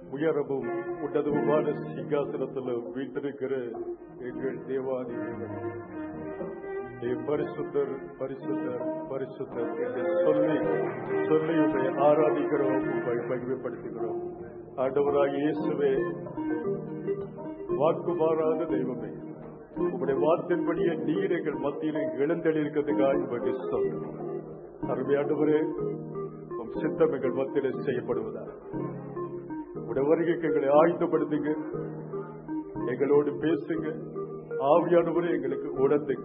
உயரமும் உன்னதமுமான சிங்காசனத்தில் வீட்டிருக்கிற எங்கள் தேவாதி தேவன் நீ பரிசுத்தர் பரிசுத்தர் பரிசுத்தர் என்று சொல்லி சொல்லி உண்மை ஆராதிக்கிறோம் உண்மை மகிமைப்படுத்துகிறோம் ஆண்டவராக இயேசுவே வாக்கு மாறாத தெய்வமே உங்களுடைய வார்த்தையின்படியே நீர் எங்கள் மத்தியில் எழுந்தெளிருக்கிறதுக்காக உங்களுடைய சொல்றோம் அருமையாண்டவரே உம் சித்தம் எங்கள் மத்தியிலே செய்யப்படுவதா உடைய வருகைக்கு எங்களை ஆயுதப்படுத்துங்க எங்களோடு பேசுங்க ஆவியானவரே எங்களுக்கு உணர்த்துங்க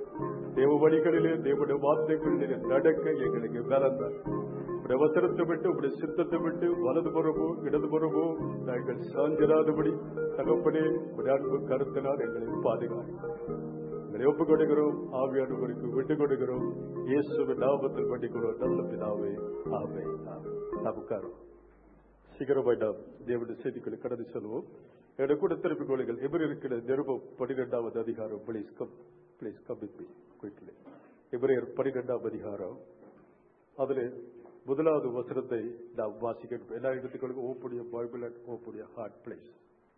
தேவ வழிகளிலே தேவனுடைய வார்த்தைகளிலே நடக்க எங்களுக்கு வேறந்தான் உடைய வசனத்தை விட்டு உடைய சித்தத்தை விட்டு வலது புறமோ இடது புறமோ நாங்கள் சாஞ்சிராதபடி தகப்பனே உடைய அன்பு கருத்தினால் எங்களை பாதுகாக்கும் எங்களை ஒப்புக் கொடுக்கிறோம் ஆவியானவருக்கு விட்டு கொடுக்கிறோம் இயேசுவின் நாமத்தில் பண்ணிக்கிறோம் நல்ல பிதாவே ஆவே நாம் உட்காரோம் சீக்கிரமாய் நாம் தேவனுடைய செய்திகளை கடந்து செல்வோம் என்னுடைய கூட திருப்பிக் கொள்ளுங்கள் எவர் இருக்கிற நிருபம் பனிரெண்டாவது அதிகாரம் please come please come with me quickly எவரையர் பனிரெண்டாம் அதிகாரம் அதுல முதலாவது வசனத்தை நாம் வாசிக்கணும் எல்லா இடத்துக்களுக்கும் ஓப்புடைய பைபிள் அண்ட் ஓப்புடைய ஹார்ட் பிளேஸ்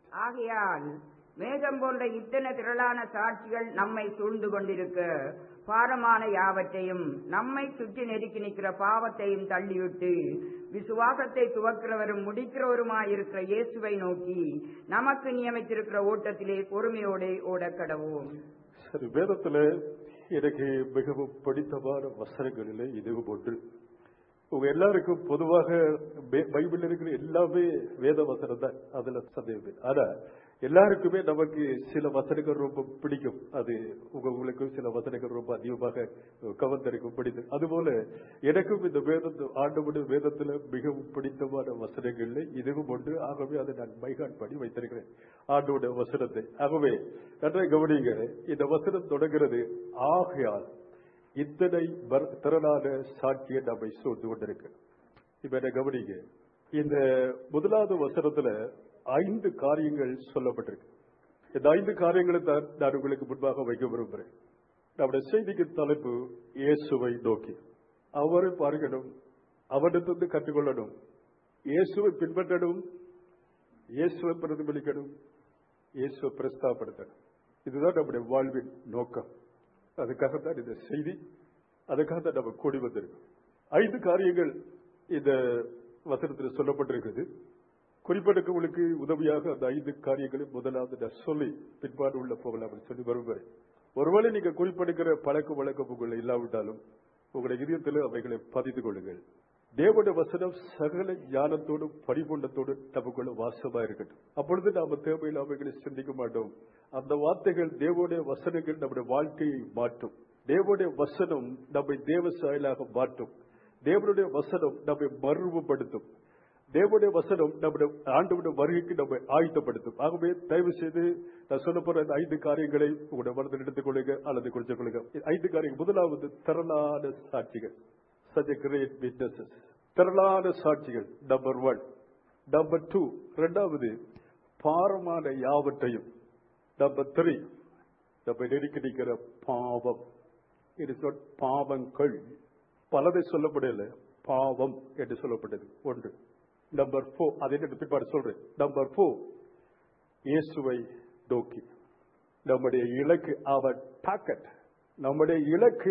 ஆகையால் மேகம் போன்ற இத்தனை திரளான சாட்சிகள் நம்மை சூழ்ந்து கொண்டிருக்க பாரமான யாவற்றையும் நம்மை சுற்றி நெருக்கி நிற்கிற பாவத்தையும் தள்ளிவிட்டு விசுவாசத்தை துவக்கிறவரும் முடிக்கிறவருமாயிருக்கிற இயேசுவை நோக்கி நமக்கு நியமித்திருக்கிற ஓட்டத்திலே பொறுமையோடு ஓடக் கடவோம் சரி வேதத்துல எனக்கு மிகவும் பிடித்தமான வசனங்களிலே இதுவும் ஒன்று உங்க எல்லாருக்கும் பொதுவாக பை- பைபிள்ல இருக்கிற எல்லாமே வேத வசனம் தான் அதுல சந்தேகம் இல்லை. ஆனா எல்லாருக்குமே நமக்கு சில வசனங்கள் ரொம்ப பிடிக்கும் அது உங்க உங்களுக்கும் சில வசனங்கள் ரொம்ப அதிகமாக கவர்ந்திருக்கும் பிடிக்கும் அதுபோல எனக்கும் இந்த வேதத்து ஆண்டவுடைய வேதத்துல மிகவும் பிடித்தமான வசனங்கள்ல இதுவும் ஒன்று ஆகவே அதை நான் மைகாட் பண்ணி வைத்திருக்கிறேன் ஆண்டோட வசனத்தை ஆகவே நன்றாக கவனிங்க இந்த வசனம் தொடங்குறது ஆகையால் இத்தனை வர்- திரளான சாட்சியை நம்மை சூழ்ந்து கொண்டிருக்கு இப்ப என்ன கவனிங்க இந்த முதலாவது வசனத்துல ஐந்து காரியங்கள் சொல்லப்பட்டிருக்கு இந்த ஐந்து காரியங்களை தான் நான் உங்களுக்கு முன்பாக வைக்க விரும்புகிறேன் நம்முடைய செய்திக்கு தலைப்பு இயேசுவை நோக்கி அவரை பார்க்கணும் அவரிடத்திலிருந்து கற்றுக்கொள்ளணும் இயேசுவை பின்பற்றணும் இயேசுவை பிரதிபலிக்கணும் இயேசுவை பிரஸ்தாபடுத்தணும் இதுதான் நம்முடைய வாழ்வின் நோக்கம் அதுக்காகத்தான் இந்த செய்தி அதுக்காக தான் நம்ம கூடி வந்திருக்கோம் ஐந்து காரியங்கள் இந்த வசனத்தில் சொல்லப்பட்டிருக்குது குறிப்பெடுக்கவங்களுக்கு உதவியாக அந்த ஐந்து காரியங்களை முதலாவது நான் சொல்லி பின்பாடு உள்ள போகலாம் அப்படின்னு சொல்லி வருவேன் ஒருவேளை நீங்க குறிப்பெடுக்கிற பழக்க வழக்கம் உங்களை இல்லாவிட்டாலும் உங்களுடைய இதயத்தில் அவைகளை பதிந்து கொள்ளுங்கள் தேவனுடைய வசனம் சகல ஞானத்தோடும் பரிபூண்டத்தோடும் நமக்குள்ள வாசமா இருக்கட்டும் அப்பொழுது நாம தேவையில் அவைகளை சிந்திக்க மாட்டோம் அந்த வார்த்தைகள் தேவனுடைய வசனங்கள் நம்முடைய வாழ்க்கையை மாற்றும் தேவனுடைய வசனம் நம்மை தேவ சாயலாக மாற்றும் தேவனுடைய வசனம் நம்மை மறுவுபடுத்தும் தேவனுடைய வசனம் நம்முடைய ஆண்டவுடைய வருகைக்கு நம்மை ஆயத்தப்படுத்தும் ஆகவே தயவு செய்து நான் சொல்ல போற இந்த ஐந்து காரியங்களை உங்களுடைய மனதில் எடுத்துக் கொள்ளுங்க அல்லது குறித்துக் கொள்ளுங்க இந்த ஐந்து காரியங்கள் முதலாவது திரளான சாட்சிகள் such a great witnesses திரளான சாட்சிகள் நம்பர் ஒன் நம்பர் டூ இரண்டாவது பாரமான யாவற்றையும் நம்பர் த்ரீ நம்ம நெருக்கி நிற்கிற பாவம் இட் இஸ் நாட் பாவங்கள் பலதை சொல்லப்படல பாவம் என்று சொல்லப்பட்டது ஒன்று நம்பர் போர் அதை என்ன பிற்பாடு சொல்றேன் நம்பர் போர் இயேசுவை நோக்கி நம்முடைய இலக்கு அவர் டாக்கெட் நம்முடைய இலக்கு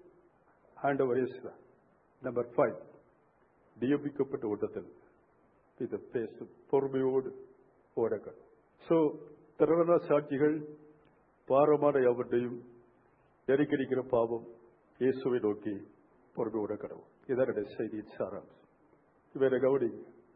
ஆண்டவர் இயேசு நம்பர் ஃபைவ் நியமிக்கப்பட்ட ஓட்டத்தில் இது பேசும் பொறுமையோடு ஓடங்கள் சோ திறன சாட்சிகள் பாரமான யாவற்றையும் நெருக்கடிக்கிற பாவம் இயேசுவை நோக்கி பொறுமையோட கடவுள் இதான் என்னுடைய செய்தியின் சாராம்சம் இவரை கவனி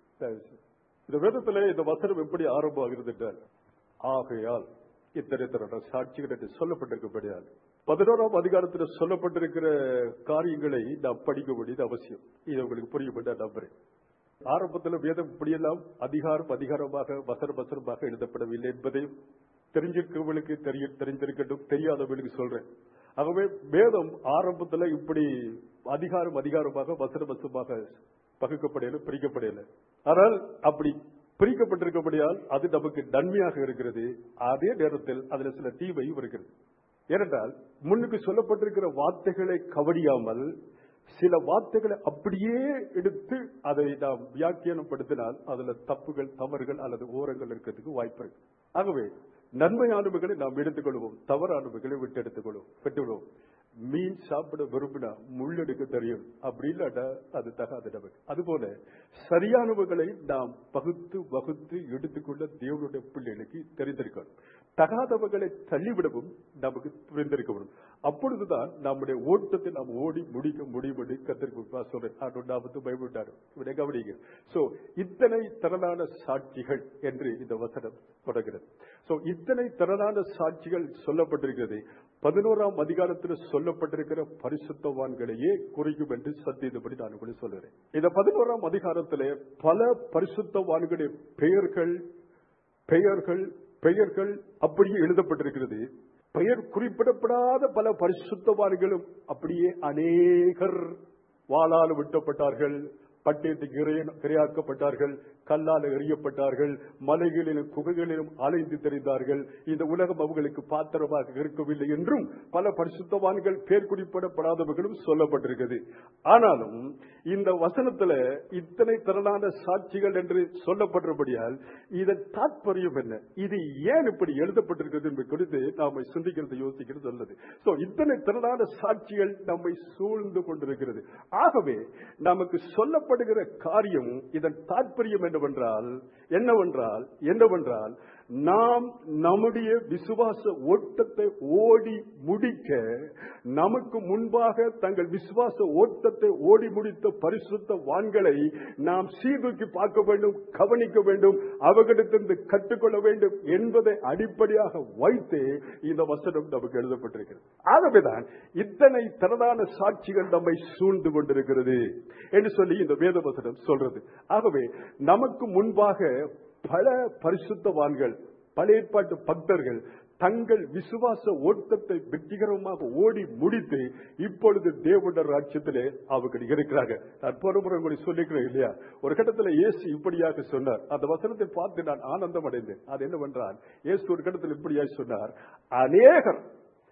இந்த வேதத்திலே இந்த வசனம் எப்படி ஆரம்பமாகிறது என்றால் ஆகையால் இத்தனை திறன சாட்சிகள் என்று சொல்லப்பட்டிருக்கப்படியால் பதினோராம் அதிகாரத்தில் சொல்லப்பட்டிருக்கிற காரியங்களை நாம் படிக்க வேண்டியது அவசியம் இது உங்களுக்கு புரியும் நான் நம்புறேன் ஆரம்பத்தில் வேதம் இப்படியெல்லாம் அதிகாரம் அதிகாரமாக வசன வசனமாக எழுதப்படவில்லை என்பதையும் தெரிஞ்சிருக்கவங்களுக்கு தெரிய தெரிஞ்சிருக்கட்டும் தெரியாதவங்களுக்கு சொல்றேன் ஆகவே வேதம் ஆரம்பத்தில் இப்படி அதிகாரம் அதிகாரமாக வசன வசனமாக பகுக்கப்படையில பிரிக்கப்படையில ஆனால் அப்படி பிரிக்கப்பட்டிருக்கப்படியால் அது நமக்கு நன்மையாக இருக்கிறது அதே நேரத்தில் அதுல சில தீமையும் இருக்கிறது ஏனென்றால் முன்னுக்கு சொல்லப்பட்டிருக்கிற வார்த்தைகளை கவனியாமல் சில வார்த்தைகளை அப்படியே எடுத்து அதை நாம் வியாக்கியானப்படுத்தினால் அதுல தப்புகள் தவறுகள் அல்லது ஓரங்கள் இருக்கிறதுக்கு வாய்ப்பு இருக்கு ஆகவே நன்மையானவைகளை நாம் எடுத்துக்கொள்வோம் தவறானவைகளை விட்டு எடுத்துக்கொள்வோம் விட்டுவிடுவோம் மீன் சாப்பிட விரும்பினா முள்ளெடுக்க தெரியும் அப்படி இல்லாட்டா அது தகாத நமக்கு அதுபோல சரியானவர்களை நாம் பகுத்து வகுத்து எடுத்துக்கொள்ள தேவனுடைய பிள்ளைகளுக்கு தெரிந்திருக்கணும் தகாதவர்களை தள்ளிவிடவும் நமக்கு புரிந்திருக்கணும் அப்பொழுதுதான் நம்முடைய ஓட்டத்தை நாம் ஓடி முடிக்க முடியும் என்று கத்திரிக்கா சொல்றேன் ஒன்றாவது பயப்பட்டாரு இவனை கவனிங்க சோ இத்தனை திரளான சாட்சிகள் என்று இந்த வசனம் தொடர்கிறது சோ இத்தனை திரளான சாட்சிகள் சொல்லப்பட்டிருக்கிறது பதினோராம் அதிகாரத்தில் சொல்லப்பட்டிருக்கிற பரிசுத்தவான்களையே குறிக்கும் என்று சத்தியபடி நான் உங்களுக்கு சொல்லுறேன் இந்த பதினோராம் அதிகாரத்திலே பல பரிசுத்தவான்களுடைய பெயர்கள் பெயர்கள் பெயர்கள் அப்படியே எழுதப்பட்டிருக்கிறது பெயர் குறிப்பிடப்படாத பல பரிசுத்தவான்களும் அப்படியே அநேகர் வாளால் விட்டப்பட்டார்கள் பட்டயத்துக்கு கிரையாக்கப்பட்டார்கள் கல்லால் எறியப்பட்டார்கள் மலைகளிலும் குகைகளிலும் அலைந்து தெரிந்தார்கள் இந்த உலகம் அவர்களுக்கு பாத்திரமாக இருக்கவில்லை என்றும் பல பரிசுத்தவான்கள் பேர் குறிப்பிடப்படாதவர்களும் சொல்லப்பட்டிருக்கிறது ஆனாலும் இந்த வசனத்துல இத்தனை திரளான சாட்சிகள் என்று சொல்லப்பட்டபடியால் இதன் தாற்பயம் என்ன இது ஏன் இப்படி எழுதப்பட்டிருக்கிறது என்பது குறித்து நாம சிந்திக்கிறது யோசிக்கிறது நல்லது சோ இத்தனை திரளான சாட்சிகள் நம்மை சூழ்ந்து கொண்டிருக்கிறது ஆகவே நமக்கு சொல்லப்படுகிற காரியம் இதன் தாற்பயம் என்னவென்றால் என்னவென்றால் என்னவென்றால் நாம் நம்முடைய விசுவாச ஓட்டத்தை ஓடி முடிக்க நமக்கு முன்பாக தங்கள் விசுவாச ஓட்டத்தை ஓடி முடித்த பரிசுத்த வான்களை நாம் சீர்தூக்கி பார்க்க வேண்டும் கவனிக்க வேண்டும் அவர்களிடத்திலிருந்து கற்றுக்கொள்ள வேண்டும் என்பதை அடிப்படையாக வைத்து இந்த வசனம் நமக்கு எழுதப்பட்டிருக்கிறது ஆகவேதான் இத்தனை திரளான சாட்சிகள் நம்மை சூழ்ந்து கொண்டிருக்கிறது என்று சொல்லி இந்த வேத வசனம் சொல்றது ஆகவே நமக்கு முன்பாக பல பரிசுத்தவான்கள் பழைய ஏற்பாட்டு பக்தர்கள் தங்கள் விசுவாச ஓட்டத்தை வெற்றிகரமாக ஓடி முடித்து இப்பொழுது தேவட ராட்சியத்திலே அவர்கள் இருக்கிறார்கள் நான் போன முறை உங்களுக்கு சொல்லிக்கிறேன் இல்லையா ஒரு கட்டத்தில் இயேசு இப்படியாக சொன்னார் அந்த வசனத்தை பார்த்து நான் ஆனந்தம் அடைந்தேன் அது என்னவென்றால் இயேசு ஒரு கட்டத்தில் இப்படியாக சொன்னார் அநேகர்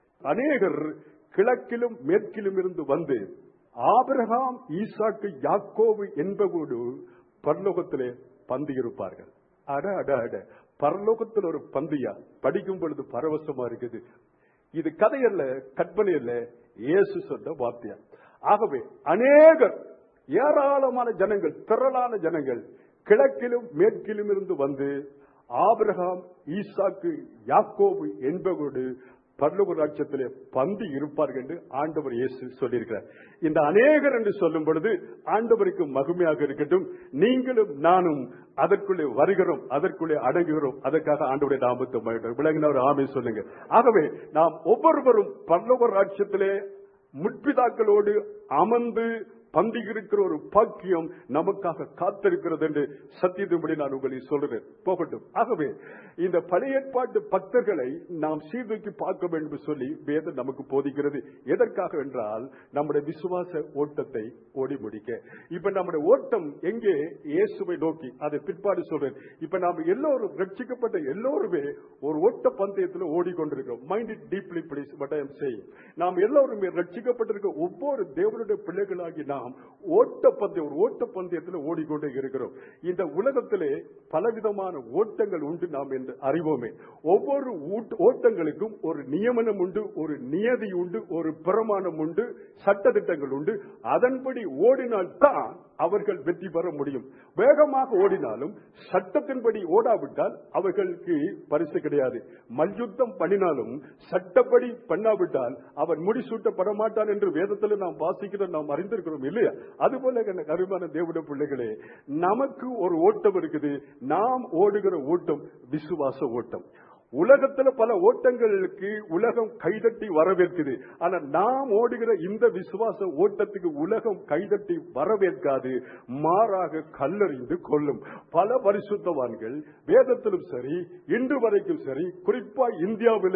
அநேகர் கிழக்கிலும் மேற்கிலும் இருந்து வந்து ஆபிரகாம் ஈசாக்கு யாக்கோவு என்பவோடு பரலோகத்திலே பந்து இருப்பார்கள் அட அட அட பரலோகத்தில் ஒரு பந்தியா படிக்கும் பொழுது பரவசமா இருக்குது இது கதையல்ல கற்பனை அல்ல இயேசு சொன்ன வார்த்தையா ஆகவே அநேகர் ஏராளமான ஜனங்கள் திரளான ஜனங்கள் கிழக்கிலும் மேற்கிலும் இருந்து வந்து ஆபிரகாம் ஈசாக்கு யாக்கோபு என்பவரோடு பரலோக ராட்சத்திலே பந்தி இருப்பார்கள் என்று ஆண்டவர் இயேசு சொல்லியிருக்கிறார் இந்த அநேகர் என்று சொல்லும் பொழுது ஆண்டவருக்கு மகிமையாக இருக்கட்டும் நீங்களும் நானும் அதற்குள்ளே வருகிறோம் அதற்குள்ளே அடங்குகிறோம் அதற்காக ஆண்டவருடைய நாமத்தை விளங்கினவர் ஆமை சொல்லுங்க ஆகவே நாம் ஒவ்வொருவரும் பரலோக ராட்சத்திலே முற்பிதாக்களோடு அமர்ந்து பந்தி இருக்கிற ஒரு பாக்கியம் நமக்காக காத்திருக்கிறது என்று சத்தியத்தின்படி நான் உங்களை சொல்றேன் போகட்டும் ஆகவே இந்த பழைய ஏற்பாட்டு பக்தர்களை நாம் சீர்தூக்கி பார்க்க வேண்டும் என்று சொல்லி வேதம் நமக்கு போதிக்கிறது எதற்காக என்றால் நம்முடைய விசுவாச ஓட்டத்தை ஓடி முடிக்க இப்ப நம்முடைய ஓட்டம் எங்கே இயேசுவை நோக்கி அதை பிற்பாடு சொல்றேன் இப்ப நாம் எல்லோரும் ரட்சிக்கப்பட்ட எல்லோருமே ஒரு ஓட்ட பந்தயத்தில் ஓடிக்கொண்டிருக்கிறோம் mind it deeply please but I am saying நாம் எல்லோருமே ரட்சிக்கப்பட்டிருக்க ஒவ்வொரு தேவனுடைய பிள்ளைகளாகி நாம் ஓட்ட பந்தயம் ஒரு ஓட்ட பந்தயத்தில் ஓடிக்கொண்டே இருக்கிறோம் இந்த உலகத்திலே பலவிதமான ஓட்டங்கள் உண்டு நாம் என்று அறிவோமே ஒவ்வொரு ஊட்- ஓட்டங்களுக்கும் ஒரு நியமனம் உண்டு ஒரு நியதி உண்டு ஒரு பிரமாணம் உண்டு சட்டதிட்டங்கள் உண்டு அதன்படி ஓடினால் தான் அவர்கள் வெற்றி பெற முடியும் வேகமாக ஓடினாலும் சட்டத்தின்படி ஓடாவிட்டால் அவர்களுக்கு பரிசு கிடையாது மல்யுத்தம் பண்ணினாலும் சட்டப்படி பண்ணாவிட்டால் அவன் முடிசூட்டப்பட மாட்டான் என்று வேதத்தில் நாம் வாசிக்கிறோம் நாம் அறிந்திருக்கிறோம் இல்லையா அதுபோல எனக்கு அருமையான தேவட பிள்ளைகளே நமக்கு ஒரு ஓட்டம் இருக்குது நாம் ஓடுகிற ஓட்டம் விசுவாச ஓட்டம் உலகத்துல பல ஓட்டங்களுக்கு உலகம் கைதட்டி வரவேற்குது ஆனா நாம் ஓடுகிற இந்த விசுவாச ஓட்டத்துக்கு உலகம் கைதட்டி வரவேற்காது மாறாக கல்லறிந்து கொள்ளும் பல பரிசுத்தவான்கள் வேதத்திலும் சரி இன்று வரைக்கும் சரி குறிப்பா இந்தியாவிலே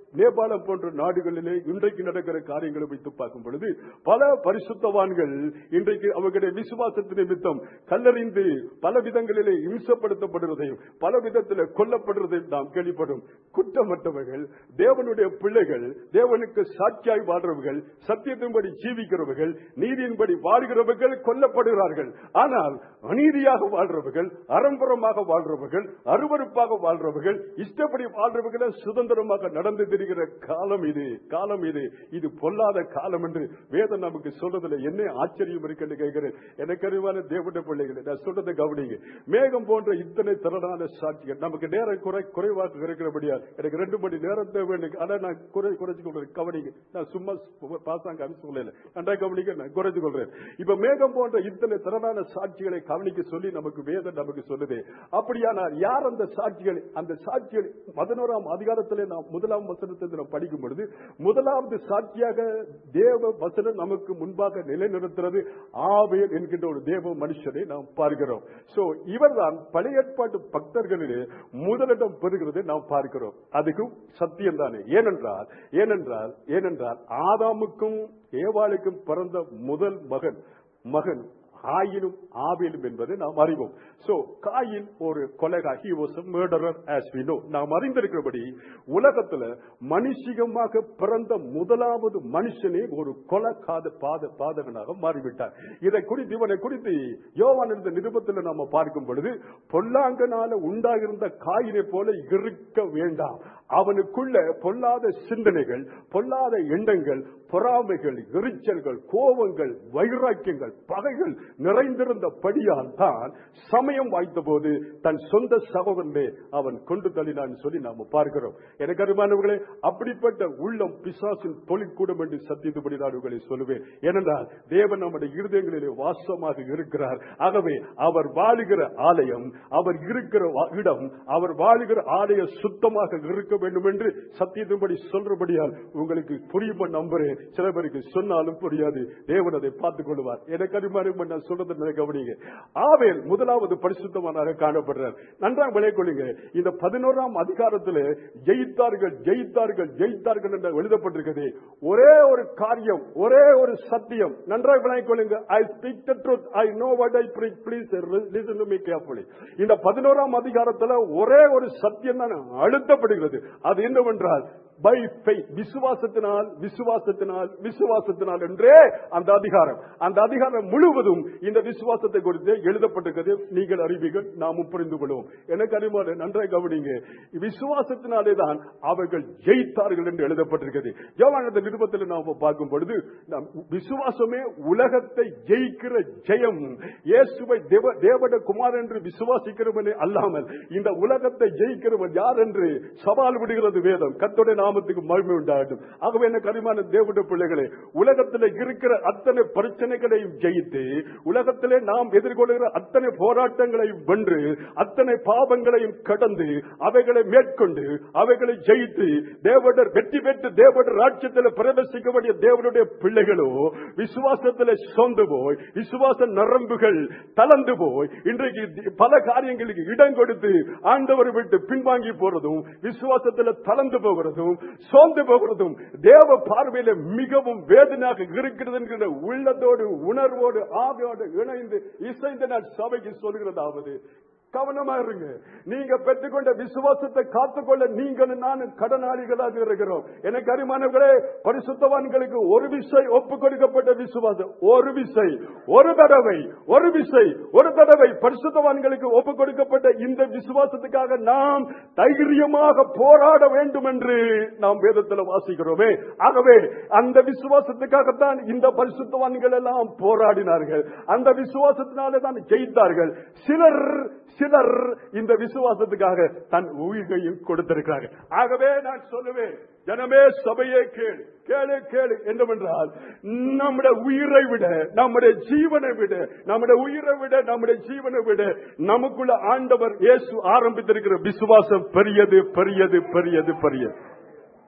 நேபாளம் போன்ற நாடுகளிலே இன்றைக்கு நடக்கிற காரியங்களை வைத்து பார்க்கும் பொழுது பல பரிசுத்தவான்கள் இன்றைக்கு அவர்களுடைய விசுவாசத்தின் நிமித்தம் கல்லறிந்து பல விதங்களிலே இம்சப்படுத்தப்படுவதையும் பல விதத்தில் கொல்லப்படுவதையும் நாம் கேள்விப்படும் குற்றமற்றவர்கள் தேவனுடைய பிள்ளைகள் தேவனுக்கு சாட்சியாய் வாழ்றவர்கள் சத்தியத்தின்படி ஜீவிக்கிறவர்கள் நீதியின்படி வாழ்கிறவர்கள் கொல்லப்படுகிறார்கள் ஆனால் அநீதியாக வாழ்றவர்கள் அறம்புறமாக வாழ்றவர்கள் அருவருப்பாக வாழ்றவர்கள் இஷ்டப்படி வாழ்றவர்கள் சுதந்திரமாக நடந்து திரிகிற காலம் இது காலம் இது இது பொல்லாத காலம் என்று வேதம் நமக்கு சொல்றதுல என்ன ஆச்சரியம் இருக்குன்னு கேட்கிறேன் எனக்கு அறிவான தேவனுடைய பிள்ளைகளை நான் சொல்றதை கவனிங்க மேகம் போன்ற இத்தனை திறனான சாட்சிகள் நமக்கு நேரம் குறை குறைவாக இருக்கிறபடியா எனக்கு ரெண்டு மணி நேரம் தேவை எனக்கு ஆனா நான் குறை குறைச்சு கொள்றேன் கவனிங்க நான் சும்மா பாசாங்க அனுப்பி சொல்லல நன்றா கவனிக்க நான் குறைச்சு கொள்றேன் இப்ப மேகம் போன்ற இத்தனை திறனான சாட்சிகளை கவனிக்க சொல்லி நமக்கு வேதம் நமக்கு சொல்லுது அப்படியானால் யார் அந்த சாட்சிகள் அந்த சாட்சிகள் பதினோராம் அதிகாரத்திலே நாம் முதலாம் வசனத்தை நாம் படிக்கும் பொழுது முதலாவது சாட்சியாக தேவ வசனம் நமக்கு முன்பாக நிலைநிறுத்துறது ஆவேல் என்கின்ற ஒரு தேவ மனுஷனை நாம் பார்க்கிறோம் சோ இவர்தான் பழைய ஏற்பாட்டு பக்தர்களிலே முதலிடம் பெறுகிறதை நாம் பார்க்கிறோம் அதுக்கும் சத்தியம் தானே ஏனென்றால் ஏனென்றால் ஏனென்றால் ஆதாமுக்கும் ஏவாளுக்கும் பிறந்த முதல் மகன் மகன் ஆயினும் ஆவிலும் என்பதை நாம் அறிவோம் சோ காயின் ஒரு கொலைகா he was murderer as we know நாம் அறிந்திருக்கிறபடி உலகத்துல மனுஷிகமாக பிறந்த முதலாவது மனுஷனே ஒரு கொலக்காத பாத பாதகனாக மாறிவிட்டார் இதை குறித்து இவனை குறித்து யோவான் இருந்த நிருபத்தில் நாம பார்க்கும் பொழுது பொல்லாங்கனால உண்டாகிருந்த காயினை போல இருக்க வேண்டாம் அவனுக்குள்ள பொல்லாத சிந்தனைகள் பொல்லாத எண்ணங்கள் பொறாமைகள் எரிச்சல்கள் கோபங்கள் வைராக்கியங்கள் பகைகள் நிறைந்திருந்த படியால் தான் சமயம் வாய்த்த போது தன் சொந்த சகோதரனே அவன் கொண்டு தள்ளினான் சொல்லி நாம பார்க்கிறோம் எனக்கு அருமானவர்களே அப்படிப்பட்ட உள்ளம் பிசாசின் தொழிற்கூடம் என்று சத்தியத்துபடி நான் உங்களை சொல்லுவேன் ஏனென்றால் தேவன் நம்முடைய இருதயங்களிலே வாசமாக இருக்கிறார் ஆகவே அவர் வாழுகிற ஆலயம் அவர் இருக்கிற வா- இடம் அவர் வாழுகிற ஆலயம் சுத்தமாக இருக்க வேண்டும் என்று சத்தியத்தின்படி சொல்றபடியால் உங்களுக்கு புரியுமா நம்புறேன் சில பேருக்கு சொன்னாலும் புரியாது தேவன் அதை பார்த்துக் கொள்வார் எனக்கு அருமானம் நான் சொல்றது நல்லா கவனிங்க ஆவேல் முதலாவது பரிசுத்தமானாக காணப்படுறார் நன்றாக விளைய கொள்ளுங்க இந்த பதினோராம் அதிகாரத்தில் ஜெயித்தார்கள் ஜெயித்தார்கள் ஜெயித்தார்கள் என்று எழுதப்பட்டிருக்கிறது ஒரே ஒரு காரியம் ஒரே ஒரு சத்தியம் நன்றாக விளைய கொள்ளுங்க I speak the truth I know what I preach please listen to me carefully இந்த பதினோராம் அதிகாரத்தில் ஒரே ஒரு சத்தியம் தான் அழுத்தப்படுகிறது அது என்னவென்றால் பை ஃபெய்த் விசுவாசத்தினால் விசுவாசத்தினால் விசுவாசத்தினால் என்றே அந்த அதிகாரம் அந்த அதிகாரம் முழுவதும் இந்த விசுவாசத்தை குறித்து எழுதப்பட்டிருக்கிறது நீங்கள் அறிவீர்கள் நாமும் புரிந்து கொள்வோம் எனக்கு அறிவாறு நன்றாக கவனிங்க விசுவாசத்தினாலே தான் அவர்கள் ஜெயித்தார்கள் என்று எழுதப்பட்டிருக்கிறது யோவானந்த நிருபத்தில் நாம் பார்க்கும் பொழுது நாம் விசுவாசமே உலகத்தை ஜெயிக்கிற ஜெயம் இயேசுவை தேவ தேவட குமார் என்று விசுவாசிக்கிறவனே அல்லாமல் இந்த உலகத்தை ஜெயிக்கிறவன் யார் என்று சவால் விடுகிறது வேதம் கத்தோட நாமத்துக்கு மகிமை உண்டாகட்டும் ஆகவே என்ன கரிமான தேவட பிள்ளைகளே உலகத்தில் இருக்கிற அத்தனை பிரச்சனைகளையும் ஜெயித்து உலகத்திலே நாம் எதிர்கொள்கிற அத்தனை போராட்டங்களையும் வென்று அத்தனை பாவங்களையும் கடந்து அவைகளை மேற்கொண்டு அவைகளை ஜெயித்து தேவடர் வெற்றி பெற்று தேவடர் ராட்சியத்தில் பிரவேசிக்க வேண்டிய தேவனுடைய பிள்ளைகளோ விசுவாசத்தில் சொந்து போய் விசுவாச நரம்புகள் தளர்ந்து போய் இன்றைக்கு பல காரியங்களுக்கு இடம் கொடுத்து ஆண்டவர் விட்டு பின்வாங்கி போறதும் விசுவாசத்தில் தளர்ந்து போகிறதும் சோர்ந்து போகிறதும் தேவ பார்வையில மிகவும் வேதனையாக இருக்கிறது என்கிற உள்ளத்தோடு உணர்வோடு ஆவியோடு இணைந்து இசைந்த நான் சபைக்கு சொல்கிறதாவது கவனமா இருங்க நீங்க பெற்றுக்கொண்ட விசுவாசத்தை காத்துக்கொள்ள நீங்களும் நானும் கடனாளிகளாக இருக்கிறோம் எனக்கு அருமானவர்களே பரிசுத்தவான்களுக்கு ஒரு விசை ஒப்பு கொடுக்கப்பட்ட விசுவாசம் ஒரு விசை ஒரு தடவை ஒரு விசை ஒரு தடவை பரிசுத்தவான்களுக்கு ஒப்பு கொடுக்கப்பட்ட இந்த விசுவாசத்துக்காக நாம் தைரியமாக போராட வேண்டும் என்று நாம் வேதத்தில் வாசிக்கிறோமே ஆகவே அந்த விசுவாசத்துக்காகத்தான் இந்த பரிசுத்தவான்கள் எல்லாம் போராடினார்கள் அந்த விசுவாசத்தினாலே தான் ஜெயித்தார்கள் சிலர் சிலர் இந்த விசுவாசத்துக்காக தன் உயிரையும் கொடுத்திருக்கிறார்கள் ஆகவே நான் சொல்லுவேன் ஜனமே சபையே கேள் கேளு கேளு என்னவென்றால் நம்முடைய உயிரை விட நம்முடைய ஜீவனை விட நம்முடைய உயிரை விட நம்முடைய ஜீவனை விட நமக்குள்ள ஆண்டவர் இயேசு ஆரம்பித்திருக்கிற விசுவாசம் பெரியது பெரியது பெரியது பெரியது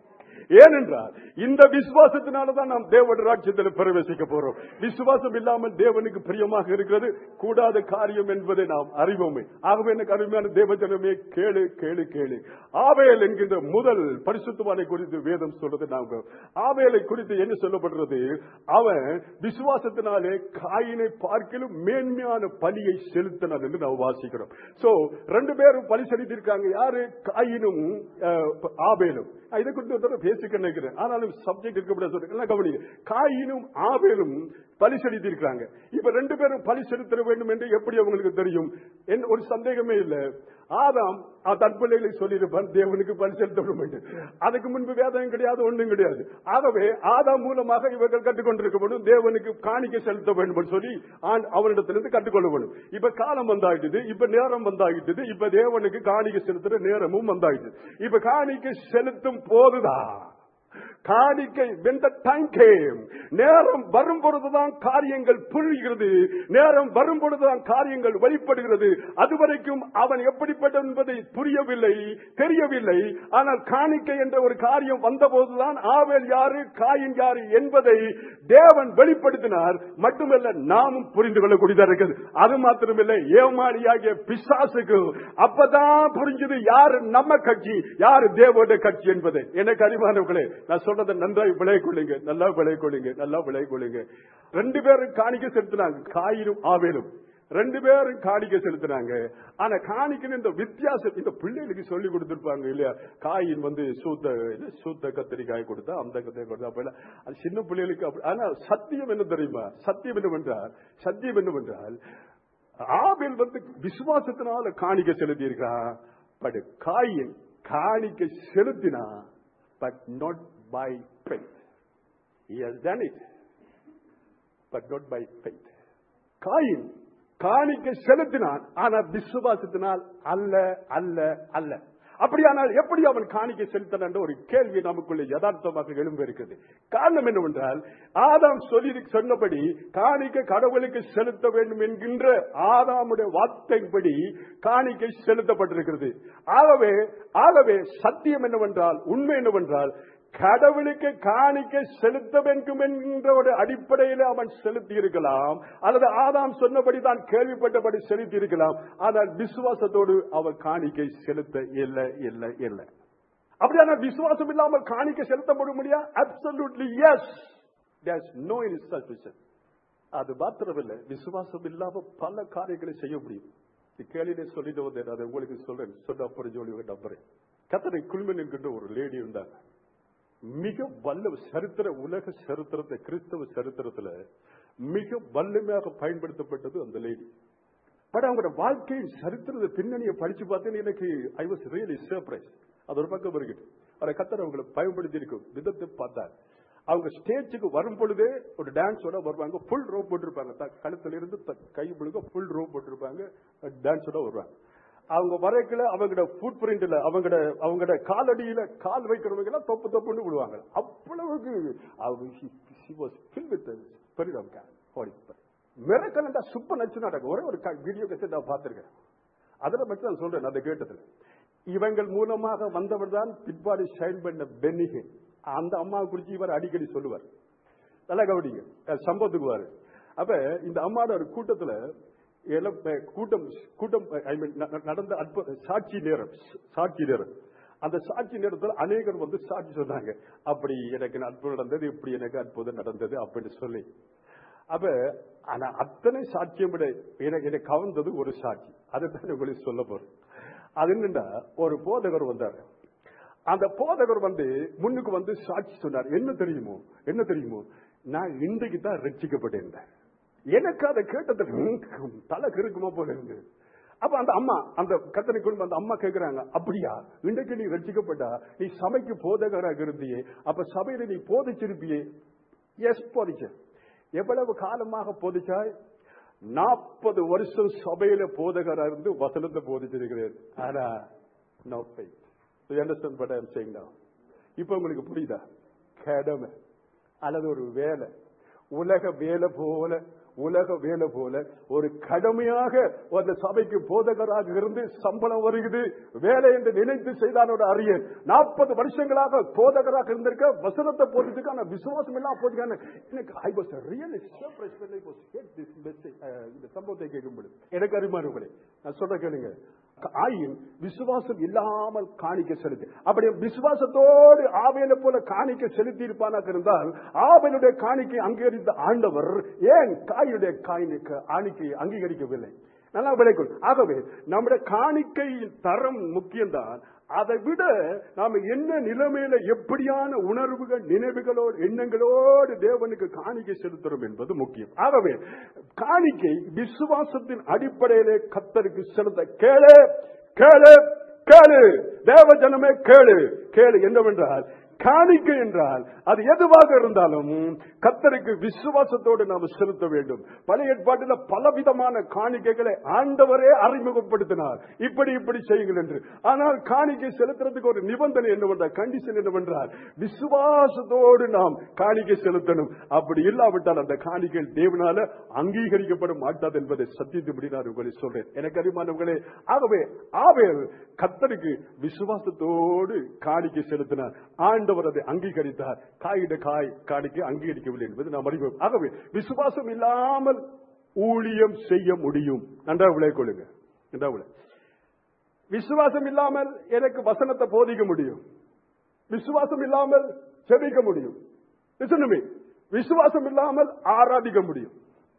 ஏனென்றால் இந்த விசுவாசத்தினாலதான் நாம் தேவனுடைய ராஜ்யத்தில் பிரவேசிக்க போறோம் விசுவாசம் இல்லாமல் தேவனுக்கு பிரியமாக இருக்கிறது கூடாத காரியம் என்பதை நாம் அறிவோமே ஆகவே எனக்கு அருமையான தேவஜனமே கேளு கேளு கேளு ஆவேல் என்கின்ற முதல் பரிசுத்தவானை குறித்து வேதம் சொல்றது நாங்க ஆவேலை குறித்து என்ன சொல்லப்படுறது அவன் விசுவாசத்தினாலே காயினை பார்க்கலும் மேன்மையான பலியை செலுத்தினார் என்று நாம் வாசிக்கிறோம் சோ ரெண்டு பேரும் பலி செலுத்தியிருக்காங்க யாரு காயினும் அஹ், ஆபேலும் நான் இதை குறித்து ஒரு தடவை பேசிக்க நினைக்கிறேன் ஆனாலும் சப்ஜெக்ட் இருக்க சொல்றேன் கவனிங்க காயினும் ஆபேலும் பலி செலுத்தியிருக்காங்க இப்ப ரெண்டு பேரும் பலி செலுத்த வேண்டும் என்று எப்படி அவங்களுக்கு தெரியும் என்ன ஒரு சந்தேகமே இல்ல ஆதாம் தற்பிள்ளைகளை சொல்லியிருப்பான் தேவனுக்கு பலி செலுத்த வேண்டும் அதுக்கு முன்பு வேதம் கிடையாது ஒண்ணும் கிடையாது ஆகவே ஆதாம் மூலமாக இவர்கள் கற்றுக்கொண்டிருக்க வேண்டும் தேவனுக்கு காணிக்கை செலுத்த வேண்டும் என்று சொல்லி ஆண் அவனிடத்திலிருந்து கற்றுக்கொள்ள வேண்டும் இப்ப காலம் வந்தாயிட்டது இப்ப நேரம் வந்தாயிட்டது இப்ப தேவனுக்கு காணிக்கை செலுத்துற நேரமும் வந்தாயிட்டது இப்ப காணிக்கை செலுத்தும் போதுதான் காணிக்கை when the time came நேரம் வரும் பொழுதுதான் காரியங்கள் புரிகிறது நேரம் வரும் பொழுதுதான் காரியங்கள் வெளிப்படுகிறது அதுவரைக்கும் அவன் எப்படிப்பட்ட என்பதை புரியவில்லை தெரியவில்லை ஆனால் காணிக்கை என்ற ஒரு காரியம் வந்தபோதுதான் ஆவேல் யாரு காயின் யாரு என்பதை தேவன் வெளிப்படுத்தினார் மட்டுமல்ல நாமும் புரிந்து கொள்ளக்கூடியதா இருக்குது அது மாத்திரமில்லை ஏமாளியாகிய பிசாசுக்கு அப்பதான் புரிஞ்சது யாரு நம்ம கட்சி யாரு தேவோட கட்சி என்பதை எனக்கு அறிவானவர்களே நான் சொல்றதை நன்றாய் விளைய கொள்ளுங்க நல்லா விளைய கொள்ளுங்க நல்லா விளைய கொள்ளுங்க ரெண்டு பேரும் காணிக்க செலுத்தினாங்க காயிரும் ஆவேலும் ரெண்டு பேரும் காணிக்க செலுத்தினாங்க ஆனா காணிக்கை இந்த வித்தியாசம் இந்த பிள்ளைகளுக்கு சொல்லி கொடுத்திருப்பாங்க இல்லையா காயின் வந்து சூத்த என்ன, சூத்த கத்திரிக்காய் கொடுத்தா அந்த கத்திரிக்காய் கொடுத்தா அப்ப எல்லாம் அது சின்ன பிள்ளைகளுக்கு அப்படி ஆனா சத்தியம் என்ன தெரியுமா சத்தியம் என்னவென்றால் சத்தியம் என்னவென்றால் ஆபேல் வந்து விசுவாசத்தினால காணிக்க செலுத்தி இருக்கான் பட் காயின் காணிக்க செலுத்தினா but not by faith he has done it but not by faith Cain காணிக்கை செலுத்தினான் ஆனால் விசுவாசத்தினால் அல்ல அல்ல அல்ல அப்படியானால் எப்படி அவன் காணிக்கை செலுத்தினான் என்ற ஒரு கேள்வி நமக்குள்ள யதார்த்தமாக எழும்ப இருக்கிறது காரணம் என்னவென்றால் ஆதாம் சொல்லி சொன்னபடி காணிக்கை கடவுளுக்கு செலுத்த வேண்டும் என்கின்ற ஆதாமுடைய வார்த்தைப்படி காணிக்கை செலுத்தப்பட்டிருக்கிறது ஆகவே ஆகவே சத்தியம் என்னவென்றால் உண்மை என்னவென்றால் கடவுளுக்கு காணிக்கை செலுத்த வேண்டும் என்கின்ற ஒரு அடிப்படையில் அவன் செலுத்தி இருக்கலாம் அல்லது ஆதாம் சொன்னபடி தான் கேள்விப்பட்டபடி செலுத்தி இருக்கலாம் ஆனால் விசுவாசத்தோடு அவன் காணிக்கை செலுத்த இல்லை இல்லை இல்லை அப்படியான விசுவாசம் இல்லாமல் காணிக்கை செலுத்த முடியா absolutely yes there's no institution அது மாத்திரமில்லை விசுவாசம் இல்லாம பல காரியங்களை செய்ய முடியும் கேள்வியிலே சொல்லிட்டு வந்தேன் அதை உங்களுக்கு சொல்றேன் சொன்ன புரிஞ்சு நம்புறேன் கத்தனை குழுமன் என்கின்ற ஒரு லேடி இருந்தாங்க மிக வல்ல சரித்திர உலக சரித்திரத்தை கிறிஸ்தவ சரித்திரத்துல மிக வல்லமையாக பயன்படுத்தப்பட்டது அந்த லேடி பட் அவங்களோட வாழ்க்கையின் சரித்திரத்தை பின்னணியை படிச்சு பார்த்தேன்னு எனக்கு ஐ வாஸ் ரியலி சர்ப்ரைஸ் அது ஒரு பக்கம் இருக்குது அவரை கத்தர் அவங்களை பயன்படுத்தி இருக்கும் விதத்தை பார்த்தார் அவங்க ஸ்டேஜுக்கு வரும் பொழுதே ஒரு டான்ஸோட வருவாங்க ஃபுல் ரோப் போட்டிருப்பாங்க த- கழுத்துல இருந்து த- கை முழுக்க ஃபுல் ரோப் போட்டிருப்பாங்க டான்ஸோட வருவாங்க அவங்க வரைக்கல அவங்களோட ஃபுட் பிரிண்ட்ல அவங்களோட அவங்களோட காலடியில கால் வைக்கிறவங்க எல்லாம் தொப்பு தொப்புன்னு விடுவாங்க அவ்வளவுக்கு மிரக்கலண்டா சுப்ப நச்சு நடக்கும் ஒரே ஒரு வீடியோ கெட்டு நான் பார்த்திருக்கேன் அதுல மட்டும் நான் சொல்றேன் அதை கேட்டதுல இவங்கள் மூலமாக வந்தவர் தான் பிற்பாடு ஷைன் பண்ண பென்னிகன் அந்த அம்மா குறிச்சு இவர் அடிக்கடி சொல்லுவார் நல்லா கவனிங்க அஹ் சம்பவத்துக்கு வாரு அப்ப இந்த அம்மாவோட ஒரு கூட்டத்துல எல்லாம் ப- கூட்டம் கூட்டம் ஐ மீன் நடந்த அற்புத சாட்சி நேரம் சாட்சி நேரம் அந்த சாட்சி நேரத்தில் அநேகர் வந்து சாட்சி சொன்னாங்க அப்படி எனக்கு அற்புதம் நடந்தது இப்படி எனக்கு அற்புதம் நடந்தது அப்படின்னு சொல்லி அப்ப ஆனா அத்தனை சாட்சியம் விட எனக்கு எனக்கு கவர்ந்தது ஒரு சாட்சி அதுதான் உங்களுக்கு சொல்ல போறேன் அது என்னன்னா ஒரு போதகர் வந்தார் அந்த போதகர் வந்து முன்னுக்கு வந்து சாட்சி சொன்னார் என்ன தெரியுமோ என்ன தெரியுமோ நான் இன்றைக்கு தான் ரட்சிக்கப்பட்டேன் எனக்கு அதை கேட்டதுக்கு ம், தலை கிறுக்குமா போல இருந்து அப்ப அந்த அம்மா அந்த கத்தனை குடும்பம் அந்த அம்மா கேக்குறாங்க அப்படியா இன்றைக்கு நீ ரட்சிக்கப்பட்டா நீ சபைக்கு போதகராக இருந்தியே அப்ப சபையில நீ போதிச்சிருப்பியே எஸ் போதிச்ச எவ்வளவு காலமாக போதிச்சாய் நாற்பது வருஷம் சபையில போதகரா இருந்து வசனத்தை போதிச்சிருக்கிறேன் ஆனா no faith You understand what I'm saying now? இப்ப உங்களுக்கு புரியுதா கடமை அல்லது ஒரு வேலை உலக வேலை போல உலக வேலை போல ஒரு கடமையாக அந்த சபைக்கு போதகராக இருந்து சம்பளம் வருகிறது வேலை என்று நினைத்து செய்தானோட அறியேன் நாற்பது வருஷங்களாக போதகராக இருந்திருக்க வசனத்தை போட்டுட்டு ஆனா விசுவாசம் எல்லாம் போட்டுக்கான எனக்கு I was really surprise when I was get this message ah, இந்த சம்பவத்தை கேட்கும்போது எனக்கு அறிமாறுகளே நான் சொல்ற கேளுங்க ஆயின் விசுவாசம் இல்லாமல் காணிக்க செலுத்தி அப்படி விசுவாசத்தோடு ஆவேலை போல காணிக்க செலுத்தி இருப்பானாக இருந்தால் ஆவேலுடைய காணிக்கை அங்கீகரித்த ஆண்டவர் ஏன் காயுடைய காணிக்க காணிக்கை அங்கீகரிக்கவில்லை நல்லா விளைக்கும் ஆகவே நம்முடைய காணிக்கையின் தரம் முக்கியம்தான் அதை விட நாம என்ன நிலைமையில எப்படியான உணர்வுகள் நினைவுகளோடு எண்ணங்களோடு தேவனுக்கு காணிக்கை செலுத்துறோம் என்பது முக்கியம் ஆகவே காணிக்கை விசுவாசத்தின் அடிப்படையிலே கத்தருக்கு செலுத்த கேளு கேளு கேளு தேவ ஜனமே கேளு கேளு என்னவென்றால் காணிக்கை என்றால் அது எதுவாக இருந்தாலும் கத்தருக்கு விசுவாசத்தோடு நாம் செலுத்த வேண்டும் பழைய ஏற்பாட்டில் பலவிதமான காணிக்கைகளை ஆண்டவரே அறிமுகப்படுத்தினார் இப்படி இப்படி செய்யுங்கள் என்று ஆனால் காணிக்கை செலுத்துறதுக்கு ஒரு நிபந்தனை என்னவென்றால் கண்டிஷன் என்னவென்றால் விசுவாசத்தோடு நாம் காணிக்கை செலுத்தணும் அப்படி இல்லாவிட்டால் அந்த காணிக்கை தேவனால அங்கீகரிக்கப்பட மாட்டாது என்பதை சத்தியத்துபடி நான் உங்களை சொல்றேன் எனக்கு அறிமானவர்களே ஆகவே ஆவேல் கத்தருக்கு விசுவாசத்தோடு காணிக்கை செலுத்தினார் ஆண்டவர் அதை அங்கீகரித்தார் காயிட காய் காணிக்கை அங்கீகரிக்கவில்லை என்பது நாம் அறிவோம் ஆகவே விசுவாசம் இல்லாமல் ஊழியம் செய்ய முடியும் நன்றாக விளை கொள்ளுங்க நன்றாக விளை விசுவாசம் இல்லாமல் எனக்கு வசனத்தை போதிக்க முடியும் விசுவாசம் இல்லாமல் செபிக்க முடியும் Listen to me. விசுவாசம் இல்லாமல் ஆராதிக்க முடியும்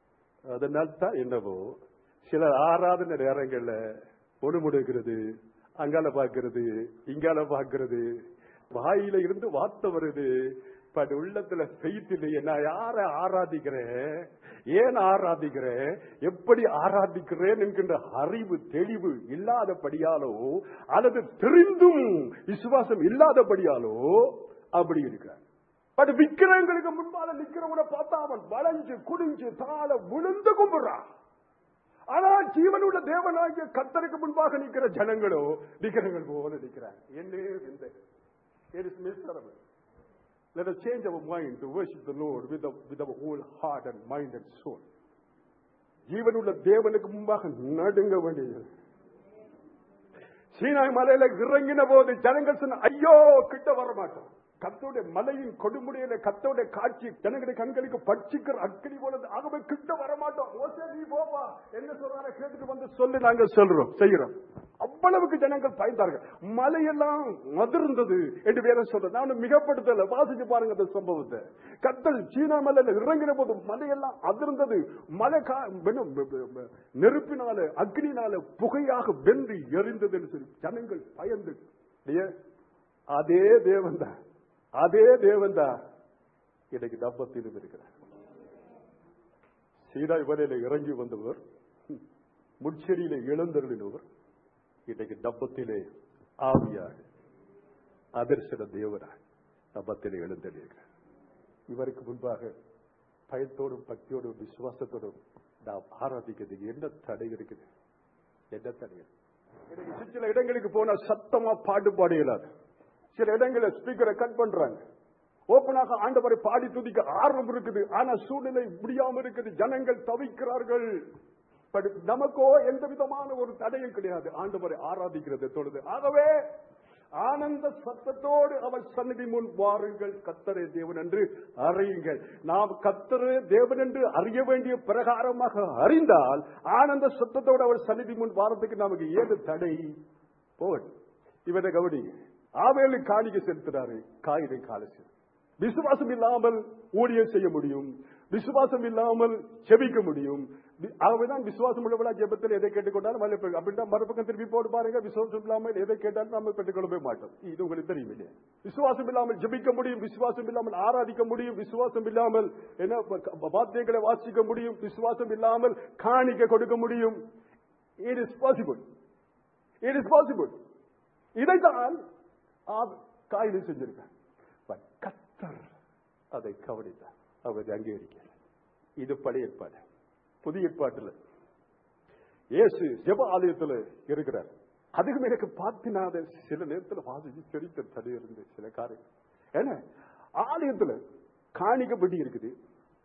அதனால் தான் என்னவோ சில ஆராதனை நேரங்கள்ல ஒழுமுடுகிறது அங்கால பார்க்கிறது இங்கால பார்க்கிறது வாயில இருந்து வார்த்தை வருது பட் உள்ளத்துல ஃபெய்த் இல்லையே நான் யார ஆராதிக்கிறேன் ஏன் ஆராதிக்கிறேன் எப்படி ஆராதிக்கிறேன் என்கின்ற அறிவு தெளிவு இல்லாதபடியாலோ அல்லது தெரிந்தும் விசுவாசம் இல்லாதபடியாலோ அப்படி இருக்கிறார் பட் விக்கிரங்களுக்கு முன்பாக நிக்கிறவனை பார்த்தா அவன் வளைஞ்சு குடிஞ்சு தாழ விழுந்து கும்பிடுறான் ஆனா ஜீவனுள்ள தேவனாகிய கத்தருக்கு முன்பாக நிக்கிற ஜனங்களோ விக்கிரங்கள் போல நிற்கிறாங்க என்ன இந்த It is miserable. Let us change our mind to worship the Lord with, the, with our whole heart and mind and soul. ஜீவனுள்ள தேவனுக்கு முன்பாக நடுங்க வேண்டியது சீனாய் மலையில இறங்கின போது ஜனங்கள் சொன்ன ஐயோ கிட்ட வர மாட்டோம் கத்தோட மலையின் கொடுமுடியில கத்தோட காட்சி ஜனங்களுடைய கண்களுக்கு பட்சிக்கிற அக்கினி போனது ஆகவே கிட்ட வர மாட்டோம் ஓசே நீ போப்பா என்ன சொல்றாங்க கேட்டுட்டு வந்து சொல்லி நாங்க சொல்றோம் செய்யறோம் அவ்வளவுக்கு ஜனங்கள் பயந்தார்கள் மலையெல்லாம் மதிர்ந்தது என்று வேற சொல்றது நான் மிகப்படுத்தல வாசிச்சு பாருங்க அந்த சம்பவத்தை கத்தல் சீனா மலையில இறங்கின போது மலையெல்லாம் அதிர்ந்தது மலை கா- வெறும் வெ- வெ- வெ- நெருப்பினால அக்னினால புகையாக வென்று எரிந்தது என்று சொல்லி ஜனங்கள் பயந்து இல்லையா? அதே தேவன் தான் அதே தேவன் தான் இன்னைக்கு தப்பத்திலும் இருக்கிறார் சீனாய் மலையில இறங்கி வந்தவர் முட்செடியில இழந்தருளினவர் இன்னைக்கு டப்பத்திலே ஆவியாக அதர்சன தேவராக டப்பத்திலே எழுந்தருளியிருக்கிறார் இவருக்கு முன்பாக பயத்தோடும் பக்தியோடும் விசுவாசத்தோடும் நாம் ஆராதிக்கிறதுக்கு என்ன தடை இருக்குது என்ன தடை இருக்கு? இன்னைக்கு சில இடங்களுக்கு போனா சத்தமா பாட்டு பாட இயலாது சில இடங்களில் ஸ்பீக்கரை கட் பண்றாங்க ஓப்பனாக ஆண்டவரை பாடி துதிக்க ஆர்வம் இருக்குது ஆனா சூழ்நிலை முடியாம இருக்குது ஜனங்கள் தவிக்கிறார்கள் பட் நமக்கோ எந்த விதமான ஒரு தடையும் கிடையாது ஆண்டவரை ஆராதிக்கிறது தொழுது ஆகவே ஆனந்த சத்தத்தோடு அவர் சந்நிதி முன் வாருங்கள் கத்தரே தேவன் என்று அறியுங்கள் நாம் கத்தரே தேவன் என்று அறிய வேண்டிய பிரகாரமாக அறிந்தால் ஆனந்த சத்தத்தோடு அவர் சந்நிதி முன் வாரத்துக்கு நமக்கு ஏது தடை போட் இவரை கவனி ஆவேலு காணிக்கை செலுத்துறாரு காயினை காலசி விசுவாசம் இல்லாமல் ஊழியம் செய்ய முடியும் விசுவாசம் இல்லாமல் செபிக்க முடியும் வி- ஆகவேதான் விசுவாசம் உள்ளவளா ஜெபத்தில் எதை கேட்டுக்கொண்டாலும் மலை பெறும். அப்படின்னா மறுபக்கம் திருப்பி போட்டு பாருங்க விசுவாசம் இல்லாமல் எதை கேட்டாலும் நம்ம பெற்றுக்கொள்ளவே மாட்டோம் இது உங்களுக்கு தெரியும் இல்லையா விசுவாசம் இல்லாமல் ஜெபிக்க முடியும் விசுவாசம் இல்லாமல் ஆராதிக்க முடியும் விசுவாசம் இல்லாமல் என்ன ப- வாத்தியங்களை வாசிக்க முடியும் விசுவாசம் இல்லாமல் காணிக்க கொடுக்க முடியும் it is possible it is possible இதைத்தான் காயிலும் செஞ்சிருக்கார் பட் கத்தர் அதை கவனித்தார் அவர் அதை அங்கீகரிக்க இது பழைய ஏற்பாடு புதிய ஏற்பாட்டுல இயேசு ஜெப ஆலயத்துல இருக்கிறார் அதுக்கும் எனக்கு பார்த்தினாத சில நேரத்துல வாசிச்சு தெரித்த தடை இருந்து சில காரியம் ஏன்னா ஆலயத்துல காணிக்கப்படி இருக்குது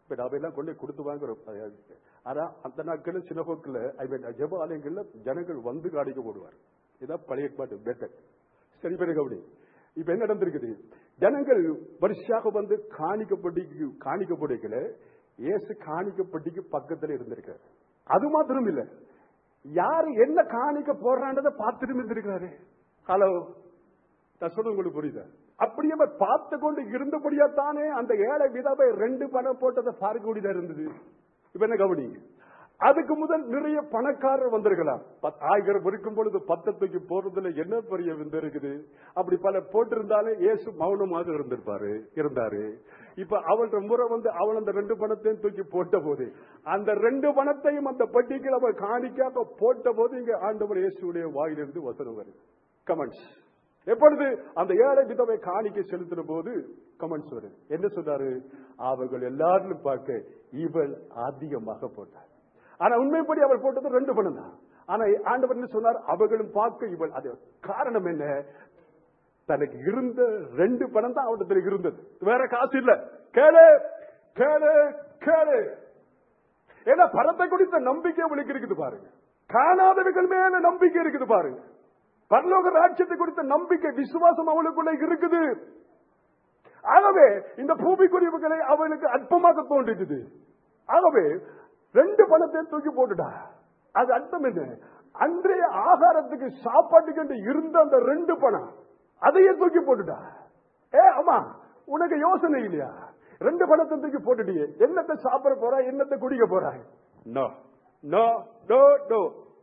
இப்ப நாம எல்லாம் கொண்டு கொடுத்து வாங்குறோம் அது- ஆனா அந்த நாட்கள்ல சினகோக்கில் ஐ மீன் ஜெப ஆலயங்கள்ல ஜனங்கள் வந்து காணிக்க போடுவார் இதான் பழைய பாட்டு பெட்டர் சரி பிறகு அப்படி இப்ப என்ன நடந்திருக்குது ஜனங்கள் வரிசையாக வந்து காணிக்கப்பட்டிக்கு காணிக்கப்படிக்கல இயேசு காணிக்கப்பட்டிக்கு பக்கத்துல இருந்திருக்காரு அது மாத்திரம் இல்ல யாரு என்ன காணிக்க போடுறான்றதை பார்த்துட்டு இருந்திருக்கிறாரு ஹலோ நான் சொல்றது உங்களுக்கு புரியுதா அப்படியே அவர் பார்த்து கொண்டு இருந்தபடியா தானே அந்த ஏழை விதவை ரெண்டு பணம் போட்டதை பார்க்க வேண்டியதா இருந்தது இப்ப என்ன கவனிங்க அதுக்கு முதல் நிறைய பணக்காரர் வந்திருக்கலாம் பத்- ஆயிரம் இருக்கும் பொழுது பத்தத்துக்கு போறதுல என்ன பெரிய விந்து இருக்குது அப்படி பல போட்டிருந்தாலே இயேசு மௌனமாக இருந்திருப்பாரு இருந்தாரு இப்ப அவளோட முறை வந்து அவள் அந்த ரெண்டு பணத்தையும் தூக்கி போட்ட போது அந்த ரெண்டு பணத்தையும் அந்த பட்டிக்கு அவர் காணிக்காக போட்ட போது இங்க ஆண்டவர் இயேசுடைய வாயிலிருந்து வசனம் வருது கமெண்ட்ஸ் எப்பொழுது அந்த ஏழை விதவை காணிக்கை செலுத்தின போது கமெண்ட்ஸ் வருது என்ன சொன்னாரு அவர்கள் எல்லாரும் பார்க்க இவள் அதிகமாக போட்டார் ஆனா உண்மைப்படி அவள் போட்டது ரெண்டு பணம் தான் ஆனா ஆண்டவர் என்ன சொன்னார் அவர்களும் பார்க்க இவள் அது காரணம் என்ன தனக்கு இருந்த ரெண்டு பணம் தான் அவடத்துல இருந்தது வேற காசு இல்ல கேளு கேளு கேளு ஏன்னா பணத்தை குறித்த நம்பிக்கை அவளுக்கு இருக்குது பாருங்க காணாதவைகள் மேல நம்பிக்கை இருக்குது பாருங்க பரலோக ராட்சியத்தை குறித்த நம்பிக்கை விசுவாசம் அவளுக்குள்ள இருக்குது ஆகவே இந்த பூமிக்குரியவுகளை அவளுக்கு அற்பமாக தோன்றிட்டது ஆகவே ரெண்டு பணத்தை தூக்கி போட்டுட்டா அது அர்த்தம் என்ன அன்றைய ஆகாரத்துக்கு சாப்பாட்டுக்கு என்று இருந்த அந்த ரெண்டு பணம் அதையே தூக்கி போட்டுட்டா ஏ அம்மா உனக்கு யோசனை இல்லையா ரெண்டு பணத்தை தூக்கி போட்டுட்டியே என்னத்தை சாப்பிட போறா என்னத்தை குடிக்க போறாய் நோ நோ நோ நோ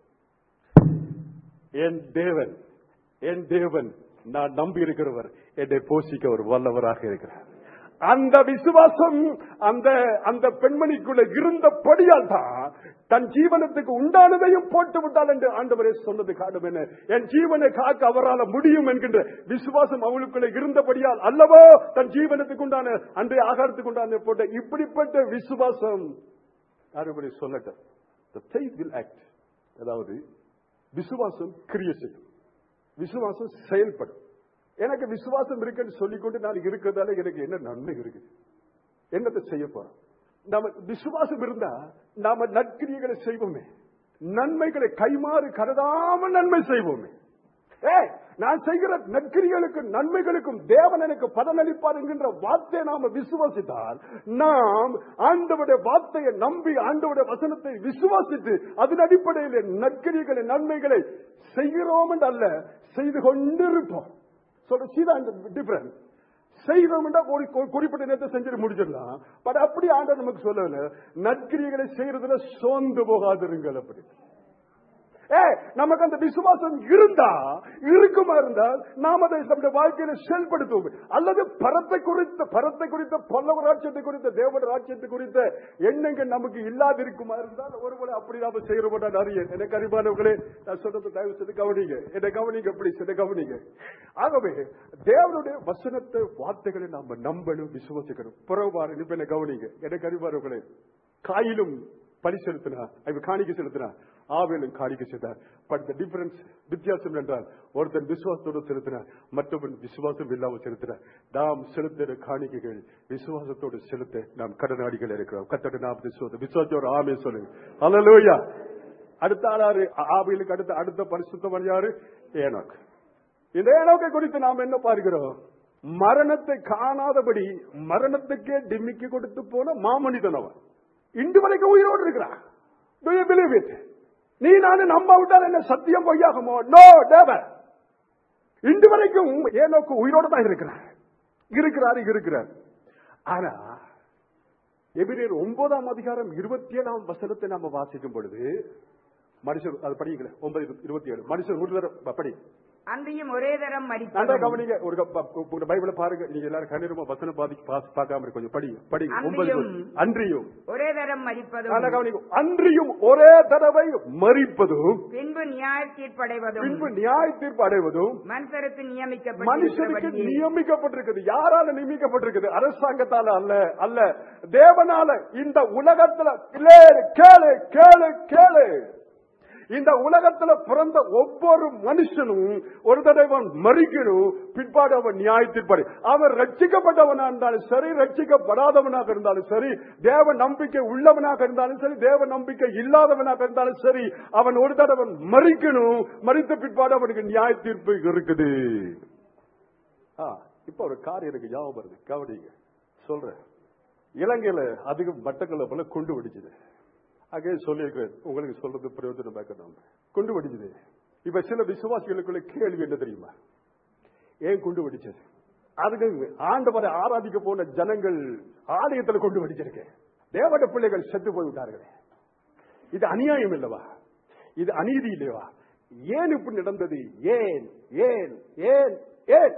என் தேவன் என் தேவன் நான் நம்பி இருக்கிறவர் என்னை போஷிக்க ஒரு வல்லவராக இருக்கிறார் அந்த விசுவாசம் அந்த அந்த பெண்மணிக்குள்ள இருந்தபடியால் தான் தன் ஜீவனத்துக்கு உண்டானதையும் போட்டு விட்டால் என்று ஆண்டவரே சொன்னது காரணம் என்ன என் ஜீவனை காக்க அவரால் முடியும் என்கின்ற விசுவாசம் அவளுக்குள்ள இருந்தபடியால் அல்லவோ தன் ஜீவனத்துக்கு உண்டான அன்றைய ஆகாரத்துக்கு உண்டான போட்ட இப்படிப்பட்ட விசுவாசம் யாருபடி சொல்லட்டும் The faith will act. அதாவது விசுவாசம் கிரியை செய்யும் விசுவாசம் செயல்படும் எனக்கு விசுவாசம் இருக்குன்னு சொல்லிக்கொண்டு நான் இருக்கிறதால எனக்கு என்ன நன்மை இருக்குது என்னத்தை செய்ய போறோம் நாம விசுவாசம் இருந்தா நாம நற்கிரியைகளை செய்வோமே நன்மைகளை கைமாறு கருதாம நன்மை செய்வோமே ஏய் நான் செய்கிற நற்கிரிகளுக்கு நன்மைகளுக்கும் தேவன் எனக்கு பலனளிப்பார் என்கின்ற வார்த்தையை நாம விசுவாசித்தால் நாம் ஆண்டவருடைய வார்த்தையை நம்பி ஆண்டவருடைய வசனத்தை விசுவாசித்து அதன் அடிப்படையில் நற்கிரிகளை நன்மைகளை செய்கிறோம் என்று அல்ல செய்து கொண்டிருப்போம் சொல்ற சீதா டிஃபரன்ஸ் செய்கிறோம் என்றா ஒரு ஒரு குறிப்பிட்ட நேரத்தை செஞ்சுட்டு முடிச்சிடலாம் பட் அப்படி ஆண்டவர் நமக்கு சொல்லல நற்கிரிகளை செய்யறதுல சோர்ந்து போகாதிருங்கள் அப்படி ஏ நமக்கு அந்த விசுவாசம் இருந்தா இருக்குமா இருந்தால் நாம் அதை நம்முடைய வாழ்க்கையில செயல்படுத்துவோம் அல்லது பரத்தை குறித்த பரத்தை குறித்த பல்லவ ராட்சியத்தை குறித்த தேவட ராட்சியத்தை குறித்த எண்ணங்கள் நமக்கு இல்லாதிருக்குமா இருந்தால் ஒருவேளை அப்படி நாம செய்யறோம் அறிய எனக்கு அறிவானவர்களே நான் சொல்றது தயவு செய்து கவனிங்க என்னை கவனிங்க அப்படி செய்த கவனிங்க ஆகவே தேவனுடைய வசனத்தை வார்த்தைகளை நாம நம்பணும் விசுவாசிக்கணும் புறவாறு இப்ப என்ன கவனிங்க எனக்கு அறிவானவர்களே காயிலும் பலி செலுத்தினார் இவர் காணிக்கை செலுத்தினார் ஆவேலும் காணிக்கை செய்தார் பட் த டிஃபரன்ஸ் வித்தியாசம் என்றால் ஒருத்தன் விசுவாசத்தோடு செலுத்தினார் மற்றவன் விசுவாசம் இல்லாமல் செலுத்தினார் நாம் செலுத்துகிற காணிக்கைகள் விசுவாசத்தோடு செலுத்த நாம் கடனாடிகள் இருக்கிறோம் கத்தோட நாம் விசுவாசம் விசுவாசத்தோட ஆமே சொல்லுங்க ஹalleluya அடுத்த ஆளாரு ஆவிலுக்கு அடுத்த அடுத்த பரிசுத்தவன் யாரு ஏனோக் இந்த ஏனோக்கை குறித்து நாம் என்ன பார்க்கிறோம் மரணத்தை காணாதபடி மரணத்துக்கே டிம்மிக்கு கொடுத்து போன மாமனிதன் அவன் இன்று வரைக்கும் உயிரோடு இருக்கிறான் Do you believe it? நீ நானு நம்ப விட்டால் என்ன சத்தியம் பொய்யாகுமோ நோ தேவன் இன்று வரைக்கும் ஏனோக்கு உயிரோடு தான் இருக்கிறார் இருக்கிறார் இருக்கிறார் ஆனா எபிரேர் ஒன்பதாம் அதிகாரம் இருபத்தி ஏழாம் வசனத்தை நாம வாசிக்கும் பொழுது மனுஷர் அது படிக்கல ஒன்பது இருபத்தி ஏழு மனுஷர் ஒரு தடவை படி அன்றியும் ஒரே தரம் நல்லா மரிப்பதும் கவனிங்க ஒரு க- ப- உங்க பைபிளை பாருங்க நீங்க எல்லாரும் கண்ணீரமா வசனம் பாதி பா- பார்க்காம இருக்க கொஞ்சம் படிங்க படிங்க ஒன்பது அன்றியும் அன்றியும் ஒரே தரம் நல்லா மரிப்பதும் கவனிங்க அன்றியும் ஒரே தடவை மறிப்பதும் பின்பு நியாய தீர்ப்படைவதும் பின்பு நியாய தீர்ப்பு அடைவதும் மனுஷருக்கு மனுஷனுக்கு நியமிக்கப்பட்டிருக்கிறபடியே நியமிக்கப்பட்டிருக்குது யாரால நியமிக்கப்பட்டிருக்குது அரசாங்கத்தால அல்ல அல்ல தேவனால இந்த உலகத்துல கேளு கேளு கேளு கேளு இந்த உலகத்துல பிறந்த ஒவ்வொரு மனுஷனும் ஒரு தடவை அவன் மறிக்கணும் பிற்பாடு அவன் நியாயத்திற்படி அவன் ரட்சிக்கப்பட்டவனா இருந்தாலும் சரி ரட்சிக்கப்படாதவனாக இருந்தாலும் சரி தேவ நம்பிக்கை உள்ளவனாக இருந்தாலும் சரி தேவ நம்பிக்கை இல்லாதவனாக இருந்தாலும் சரி அவன் ஒரு தடவை மறிக்கணும் மறித்த பிற்பாடு அவனுக்கு நியாய தீர்ப்பு இருக்குது ஆ, இப்ப ஒரு காரியம் எனக்கு ஞாபகம் வருது கவனிங்க சொல்றேன் இலங்கையில அதிகம் மட்டக்களை போல குண்டு வெடிச்சது அங்கே சொல்லியிருக்கிறேன் உங்களுக்கு சொல்றது பிரயோஜனம் பார்க்கணும் குண்டு வெடிச்சது இப்ப சில விசுவாசிகளுக்குள்ள கேள்வி என்ன தெரியுமா ஏன் குண்டு வெடிச்சது அதுக்கு ஆண்டவரை ஆராதிக்க போன ஜனங்கள் ஆலயத்துல கொண்டு வெடிச்சிருக்கேன் தேவட பிள்ளைகள் செத்து போய்விட்டார்களே இது அநியாயம் இல்லவா இது அநீதி இல்லையவா ஏன் இப்படி நடந்தது ஏன் ஏன் ஏன் ஏன்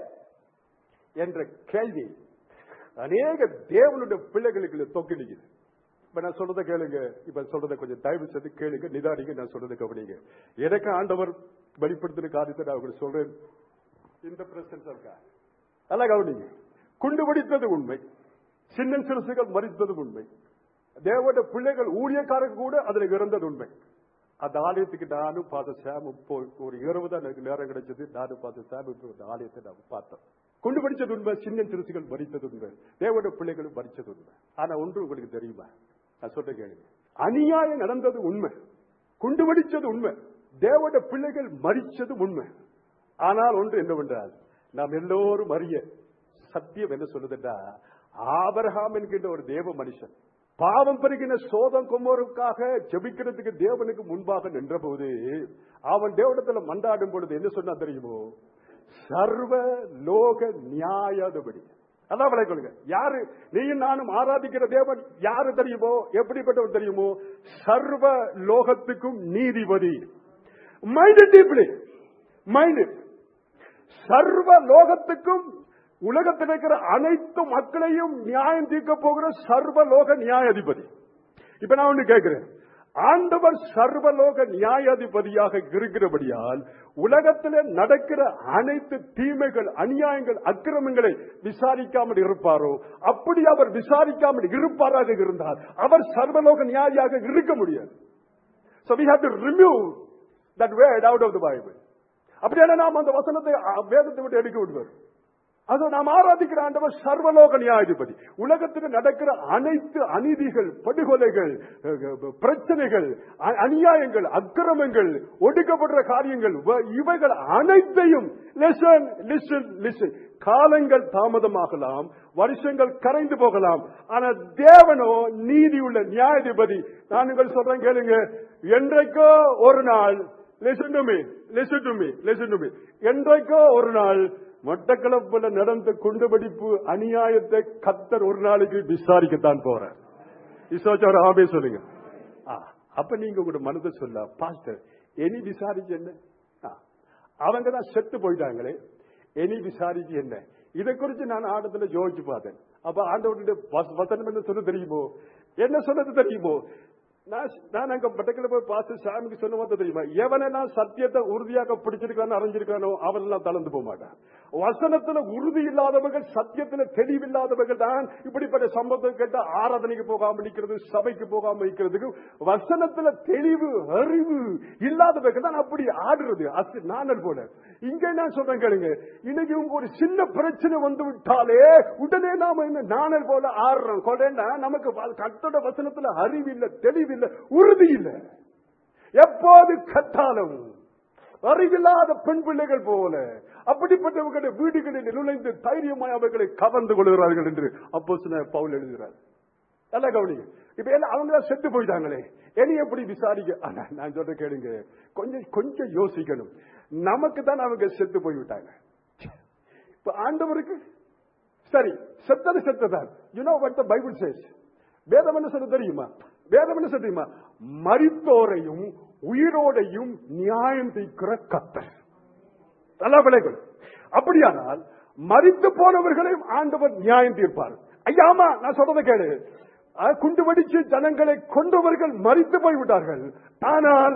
என்ற கேள்வி அநேக தேவனுடைய பிள்ளைகளுக்கு தொக்கிடுகிறது இப்ப நான் சொல்றதை கேளுங்க இப்ப சொல்றதை கொஞ்சம் தயவு செய்து கேளுங்க நிதானிங்க நான் சொல்றதை கவனிங்க எனக்கு ஆண்டவர் வெளிப்படுத்தின காரியத்தை நான் உங்களுக்கு சொல்றேன் இந்த பிரசன்ஸ் இருக்கா நல்லா கவனிங்க குண்டு வெடித்தது உண்மை சின்ன சிறுசுகள் மறித்தது உண்மை தேவனுடைய பிள்ளைகள் ஊழியக்காரங்க கூட அதுல இறந்தது உண்மை அந்த ஆலயத்துக்கு நானும் பார்த்த சாமும் போய் ஒரு இரவு தான் எனக்கு நேரம் கிடைச்சது நானும் பார்த்த சாமி போய் அந்த ஆலயத்தை நான் பார்த்தோம் கொண்டு படிச்சது உண்மை சின்ன சிறுசுகள் மறித்தது உண்மை தேவனுடைய பிள்ளைகளும் மறிச்சது உண்மை ஆனா ஒன்று உங்களுக்கு தெரியுமா நான் சொல்ற கேளுங்க அநியாயம் நடந்தது உண்மை குண்டு வெடிச்சது உண்மை தேவனுடைய பிள்ளைகள் மறிச்சது உண்மை ஆனால் ஒன்று என்னவென்றால் நாம் எல்லோரும் அறிய சத்தியம் என்ன சொல்லுதுன்னா ஆபரகாம் என்கின்ற ஒரு தேவ மனுஷன் பாவம் பெருகின சோதம் குமருக்காக ஜெபிக்கிறதுக்கு தேவனுக்கு முன்பாக நின்றபோது அவன் தேவனத்துல மண்டாடும் பொழுது என்ன சொன்னா தெரியுமோ சர்வ லோக நியாயாதபடி அதான் விளைக்கொள்ளுங்க யாரு நீயும் நானும் ஆராதிக்கிற தேவன் யாரு தெரியுமோ எப்படிப்பட்டவர் தெரியுமோ சர்வ லோகத்துக்கும் நீதிபதி மைண்ட் டீப்லி மைண்ட் சர்வ லோகத்துக்கும் உலகத்தில் இருக்கிற அனைத்து மக்களையும் நியாயம் தீர்க்க போகிற சர்வலோக நியாயாதிபதி இப்ப நான் ஒண்ணு கேட்கிறேன் ஆண்டவர் சர்வலோக நியாயாதிபதியாக இருக்கிறபடியால் உலகத்திலே நடக்கிற அனைத்து தீமைகள் அநியாயங்கள் அக்கிரமங்களை விசாரிக்காமல் இருப்பாரோ அப்படி அவர் விசாரிக்காமல் இருப்பாராக இருந்தால் அவர் சர்வலோக நியாயியாக இருக்க முடியாது So we have to remove that word out of the Bible. அப்படியான நாம் அந்த வசனத்தை அ- வேதத்தை விட்டு எடுக்க விடுவார் அது நாம் ஆராதிக்கிற ஆண்டவர் சர்வலோக நியாயாதிபதி உலகத்துக்கு நடக்கிற அனைத்து அநீதிகள் படுகொலைகள் அஹ், அஹ், பிரச்சனைகள் அ- அநியாயங்கள் அக்கிரமங்கள் ஒடுக்கப்படுற காரியங்கள் வ- இவைகள் அனைத்தையும் லிசன் லிசன் லிசன் காலங்கள் தாமதமாகலாம் வருஷங்கள் கரைந்து போகலாம் ஆனா தேவனோ நீதி உள்ள நியாயாதிபதி நான் உங்கள் சொல்றேன் கேளுங்க என்றைக்கோ ஒரு நாள் listen to me listen to me listen to me என்றைக்கோ ஒரு நாள் மட்டக்களப்புல நடந்த குண்டுவெடிப்பு அநியாயத்தை கத்தர் ஒரு நாளைக்கு விசாரிக்கத்தான் போறார் விசாரிச்ச ஒரு ஆமே சொல்லுங்க ஆ, அப்ப நீங்க உங்களோட மனதை சொல்ல பாஸ்டர் எனி விசாரிச்சு என்ன ஆ, அவங்க தான் செத்து போயிட்டாங்களே எனி விசாரிச்சு என்ன இதை குறித்து நான் ஆடத்துல யோசிச்சு பார்த்தேன் அப்ப ஆண்டவருடைய வச- வசனம் என்ன சொல்ல தெரியுமோ என்ன சொன்னது தெரியுமோ நான் நான் அங்க பட்டக்கில போய் பார்த்து சாமிக்கு சொன்ன வார்த்தை தெரியுமா எவனெல்லாம் சத்தியத்தை உறுதியாக பிடிச்சிருக்கான்னு அறிஞ்சிருக்கானோ அவனெல்லாம் தளர்ந்து போக மாட்டான் வசனத்துல உறுதி இல்லாதவர்கள் சத்தியத்துல தெளிவில்லாதவர்கள் தான் இப்படிப்பட்ட சம்பவத்தை கேட்ட ஆராதனைக்கு போகாம நிக்கிறது சபைக்கு போகாம நிக்கிறதுக்கு வசனத்துல தெளிவு அறிவு இல்லாதவர்கள் தான் அப்படி ஆடுறது அசு நானல் போல இங்க நான் சொல்றேன் கேளுங்க இன்னைக்கு உங்க ஒரு சின்ன பிரச்சனை வந்து விட்டாலே உடனே நாம என்ன நானல் போல ஆடுறோம் கொண்டேன்னா நமக்கு வ- கர்த்தருடைய வசனத்துல அறிவு இல்ல தெளிவு இல்ல உறுதி இல்ல எப்போது கத்தாலும் அறிவில்லாத பெண் பிள்ளைகள் போல அப்படிப்பட்டவர்களுடைய வீடுகளில் நுழைந்து தைரியமாய் அவர்களை கவர்ந்து கொள்கிறார்கள் என்று அப்போ பவுல் எழுதுகிறார் நல்லா கவனிங்க இப்ப எல்லாம் அவங்க தான் செத்து போயிட்டாங்களே இனி எப்படி விசாரிக்க ஆனா, நான் சொல்ற கேளுங்க கொஞ்சம் கொஞ்சம் யோசிக்கணும் நமக்கு தான் அவங்க செத்து போய்விட்டாங்க இப்ப ஆண்டவருக்கு சரி செத்தது செத்ததான் you know what the Bible says வேதம் என்ன சொல்ல தெரியுமா வேதம் என்ன சொல்ல தெரியுமா மரித்தோரையும் உயிரோடையும் நியாயம் தீர்க்கிற கத்தர் நல்லா விளைகள் அப்படியானால் மரித்து போனவர்களையும் ஆண்டவர் நியாயம் தீர்ப்பார் ஐயாமா நான் சொல்றதை கேளு அஹ், குண்டு வெடிச்சு ஜனங்களை கொண்டவர்கள் மரித்து போய்விட்டார்கள் ஆனால்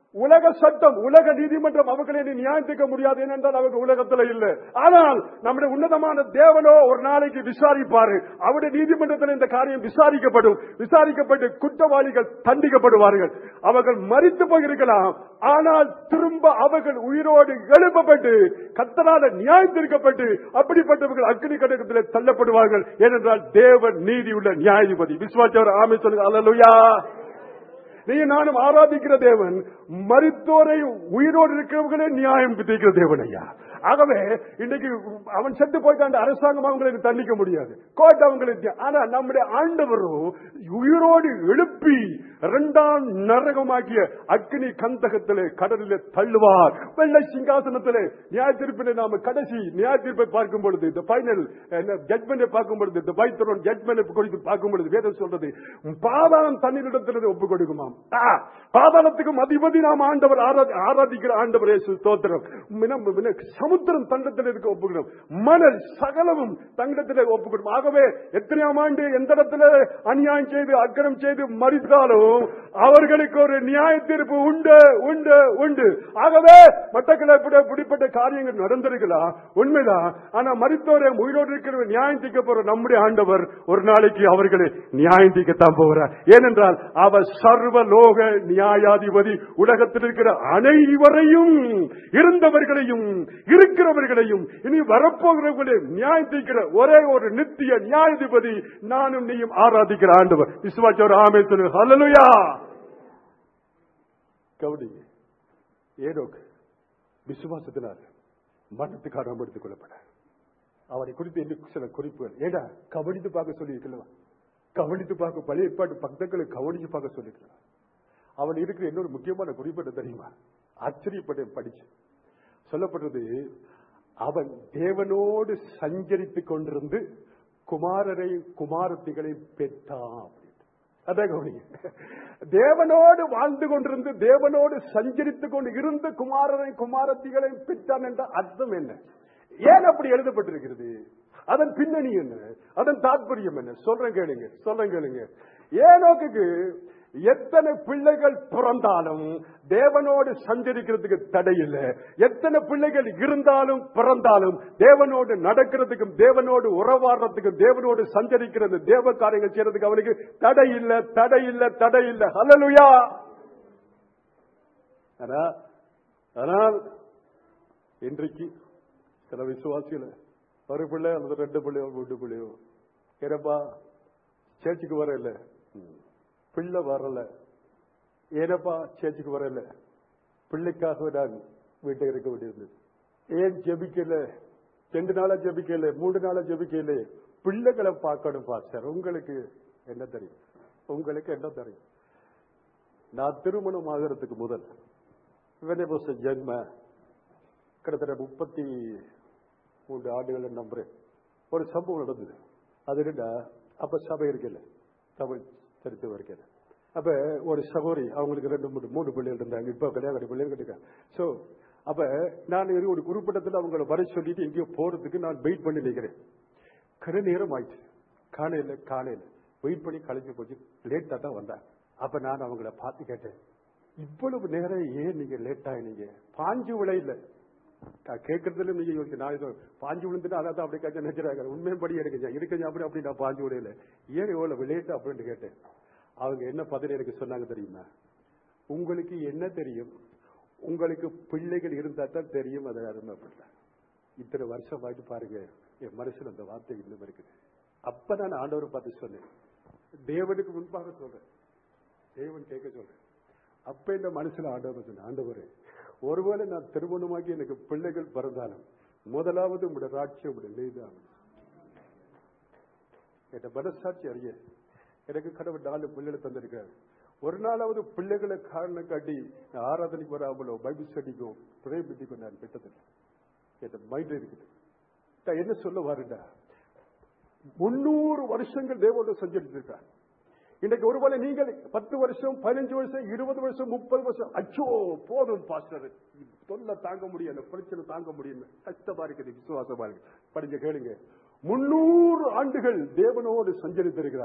உலக சட்டம் உலக நீதிமன்றம் அவர்களை நீ நியாயம் தீர்க்க முடியாது ஏனென்றால் அவங்க உலகத்துல இல்லை ஆனால் நம்முடைய உன்னதமான தேவனோ ஒரு நாளைக்கு விசாரிப்பாரு அவருடைய நீதிமன்றத்தில் இந்த காரியம் விசாரிக்கப்படும் விசாரிக்கப்பட்டு குற்றவாளிகள் தண்டிக்கப்படுவார்கள் அவர்கள் மறித்து போயிருக்கலாம் ஆனால் திரும்ப அவர்கள் உயிரோடு எழுப்பப்பட்டு கத்தரால நியாயம் தீர்க்கப்பட்டு அப்படிப்பட்டவர்கள் அக்னி கடகத்தில் தள்ளப்படுவார்கள் ஏனென்றால் தேவன் நீதியுள்ள நியாயாதிபதி விஸ்வாச்சவர் ஆமை சொல்லுங்க அல்லலுயா நீ நானும் ஆராதிக்கிற தேவன் மரித்தோரை உயிரோடு இருக்கிறவர்களே நியாயம் விதிக்கிற தேவன் ஐயா ஆகவே இன்னைக்கு அவன் செத்து போயிட்டு அந்த அரசாங்கம் அவங்களுக்கு தண்டிக்க முடியாது கோர்ட் அவங்களுக்கு ஆனா நம்முடைய ஆண்டவரும் உயிரோடு எழுப்பி இரண்டாம் நரகமாக்கிய அக்னி கந்தகத்திலே கடலிலே தள்ளுவார் வெள்ளை சிங்காசனத்திலே நியாய தீர்ப்பிலே நாம கடைசி நியாய தீர்ப்பை பார்க்கும் பொழுது இந்த பைனல் ஜட்மெண்ட் பார்க்கும் பொழுது இந்த பைத்தரோன் ஜட்மெண்ட் குறித்து பார்க்கும் பொழுது வேதம் சொல்றது பாதாளம் தண்ணீரிடத்திலிருந்து ஒப்பு கொடுக்குமாம் ஆ, பாதாளத்துக்கும் அதிபதி நாம் ஆண்டவர் ஆராதி- ஆராதிக்கிற ஆண்டவர் இயேசு ஸ்தோத்திரம் மின- மின- சமுத்திரம் தண்டத்தில் இருக்க ஒப்புக்கணும் மணல் சகலமும் தங்கத்திலே ஒப்புக்கணும் ஆகவே எத்தனையாம் ஆண்டு எந்த இடத்துல அநியாயம் செய்து அக்கிரம் செய்து மறித்தாலும் அவர்களுக்கு ஒரு நியாய தீர்ப்பு உண்டு உண்டு உண்டு ஆகவே மட்டக்களப்பிட பிடிப்பட்ட காரியங்கள் நடந்திருக்கலாம் உண்மைதான் ஆனா மறித்தோரை உயிரோடு இருக்கிற நியாயம் தீர்க்க போற நம்முடைய ஆண்டவர் ஒரு நாளைக்கு அவர்களை நியாயம் தீர்க்கத்தான் போகிறார் ஏனென்றால் அவர் சர்வலோக நியாயாதிபதி உலகத்தில் இருக்கிற அனைவரையும் இருந்தவர்களையும் இருக்கிறவர்களையும் இனி வரப்போகிறவர்களையும் நியாயம் தீர்க்கிற ஒரே ஒரு நித்திய நியாயாதிபதி நானும் நீயும் ஆராதிக்கிற ஆண்டவர் விசுவாச்சவர் ஆமே சொல்லு ஹalleluya கவனிங்க ஏனோக்கு விசுவாசத்தினால் மரணத்துக்கு அறம் எடுத்துக் கொள்ளப்பட அவரை குறித்து இன்னும் சில குறிப்புகள் ஏடா கவனித்து பார்க்க சொல்லியிருக்கலாம் கவனித்து பார்க்க பழைய ஏற்பாட்டு பக்தர்களை கவனித்து பார்க்க சொல்லியிருக்கலாம் அவன் இருக்கிற இன்னொரு முக்கியமான குறிப்பு என்ன தெரியுமா ஆச்சரியப்பட்டேன் படிச்சு சொல்லப்பட்டது அவன் தேவனோடு சஞ்சரித்துக் கொண்டிருந்து குமாரரை குமாரத்திகளை பெற்றான் அப்படின்னு. அதான் கவனிங்க தேவனோடு வாழ்ந்து கொண்டிருந்து தேவனோடு சஞ்சரித்துக் கொண்டு இருந்த குமாரரை குமாரத்திகளை பெற்றான் என்ற அர்த்தம் என்ன ஏன் அப்படி எழுதப்பட்டிருக்கிறது அதன் பின்னணி என்ன அதன் தாற்பயம் என்ன சொல்றேன் கேளுங்க சொல்றேன் கேளுங்க ஏனோக்கு எத்தனை பிள்ளைகள் பிறந்தாலும் தேவனோடு சஞ்சரிக்கிறதுக்கு தடை இல்லை எத்தனை பிள்ளைகள் இருந்தாலும் பிறந்தாலும் தேவனோடு நடக்கிறதுக்கும் தேவனோடு உறவாடுறதுக்கும் தேவனோடு சஞ்சரிக்கிற இந்த தேவ காரியங்கள் செய்யறதுக்கு அவனுக்கு தடை இல்லை தடை இல்லை தடை இல்லை ஹalleluya ஆனா ஆனால் இன்றைக்கு சில விசுவாசிகள் ஒரு பிள்ளை அல்லது ரெண்டு பிள்ளையோ மூன்று பிள்ளையோ ஏனப்பா சேர்ச்சுக்கு வரல பிள்ளை வரல ஏனப்பா சேர்ச்சுக்கு வரல பிள்ளைக்காக நான் வீட்டை இருக்க வேண்டியிருந்தது ஏன் ஜெபிக்கல ரெண்டு நாளா ஜெபிக்கல மூன்று நாளா ஜெபிக்கல பிள்ளைகளை பார்க்கணும் பாஸ்டர் உங்களுக்கு என்ன தெரியும் உங்களுக்கு என்ன தெரியும் நான் திருமணம் ஆகிறதுக்கு முதல் வெனபோச ஜென்ம கிட்டத்தட்ட முப்பத்தி மூன்று ஆண்டுகள் நம்புறேன் ஒரு சம்பவம் நடந்தது அது என்னடா அப்ப சபை இருக்கல தமிழ் சரித்து இருக்கல அப்ப ஒரு சகோரி அவங்களுக்கு ரெண்டு மூணு மூணு பிள்ளைகள் இருந்தாங்க இப்ப கல்யாணம் கட்டி பிள்ளைகள் கட்டிருக்காங்க சோ அப்ப நான் இது ஒரு குறிப்பிடத்தில் அவங்கள வர சொல்லிட்டு எங்கேயோ போறதுக்கு நான் வெயிட் பண்ணி நிற்கிறேன் கரு நேரம் ஆயிடுச்சு காலையில காலையில வெயிட் பண்ணி கலைஞ்சு போச்சு லேட்டா தான் வந்தாங்க அப்ப நான் அவங்கள பார்த்து கேட்டேன் இவ்வளவு நேரம் ஏன் நீங்க லேட் ஆயினீங்க பாஞ்சு விளையில நான் கேட்கறதுல நீங்க யோசிச்சு நான் ஏதோ பாஞ்சு விழுந்துட்டு அதான் அப்படி கேட்க நினைக்கிறாங்க உண்மைப்படி இருக்குங்க இருக்குங்க அப்படி அப்படி நான் பாஞ்சு விடையில ஏன் இவ்வளவு லேட் அப்படின்னு கேட்டேன் அவங்க என்ன பதில் எனக்கு சொன்னாங்க தெரியுமா உங்களுக்கு என்ன தெரியும் உங்களுக்கு பிள்ளைகள் இருந்தா தான் தெரியும் அதை அருமைப்படல இத்தனை வருஷம் ஆயிட்டு பாருங்க என் மனசுல அந்த வார்த்தை இன்னும் இருக்குது அப்ப நான் ஆண்டவரை பார்த்து சொன்னேன் தேவனுக்கு முன்பாக சொல்றேன் தேவன் கேட்க சொல்றேன் அப்ப இந்த மனசுல ஆண்டவர் சொன்ன ஆண்டவரே ஒருவேளை நான் திருமணமாக்கி எனக்கு பிள்ளைகள் பிறந்தாலும் முதலாவது உங்களுடைய ராட்சியம் உங்களுடைய நீதான் என் மனசாட்சி அறிய எனக்கு கடவுள் நாலு பிள்ளைகளை தந்திருக்காரு ஒரு நாளாவது பிள்ளைகளை காரணம் காட்டி நான் ஆராதனைக்கு வராமலோ பைபிள் ஸ்டடிக்கோ பிரேமித்திக்கோ நான் பெற்றதில்லை என் மைண்ட் இருக்குது நான் என்ன சொல்ல வாருடா முன்னூறு வருஷங்கள் தேவோட செஞ்சிருக்கார் இன்னைக்கு ஒருவேளை நீங்கள் பத்து வருஷம் பதினஞ்சு வருஷம் இருபது வருஷம் முப்பது வருஷம் அச்சோ போதும் பாஸ்டர் தொல்லை தாங்க முடியல பிரச்சனை தாங்க முடியல கஷ்டமா இருக்குது விசுவாசமா இருக்கு படிங்க கேளுங்க முன்னூறு ஆண்டுகள் தேவனோடு சஞ்சரித்திருக்கிறார்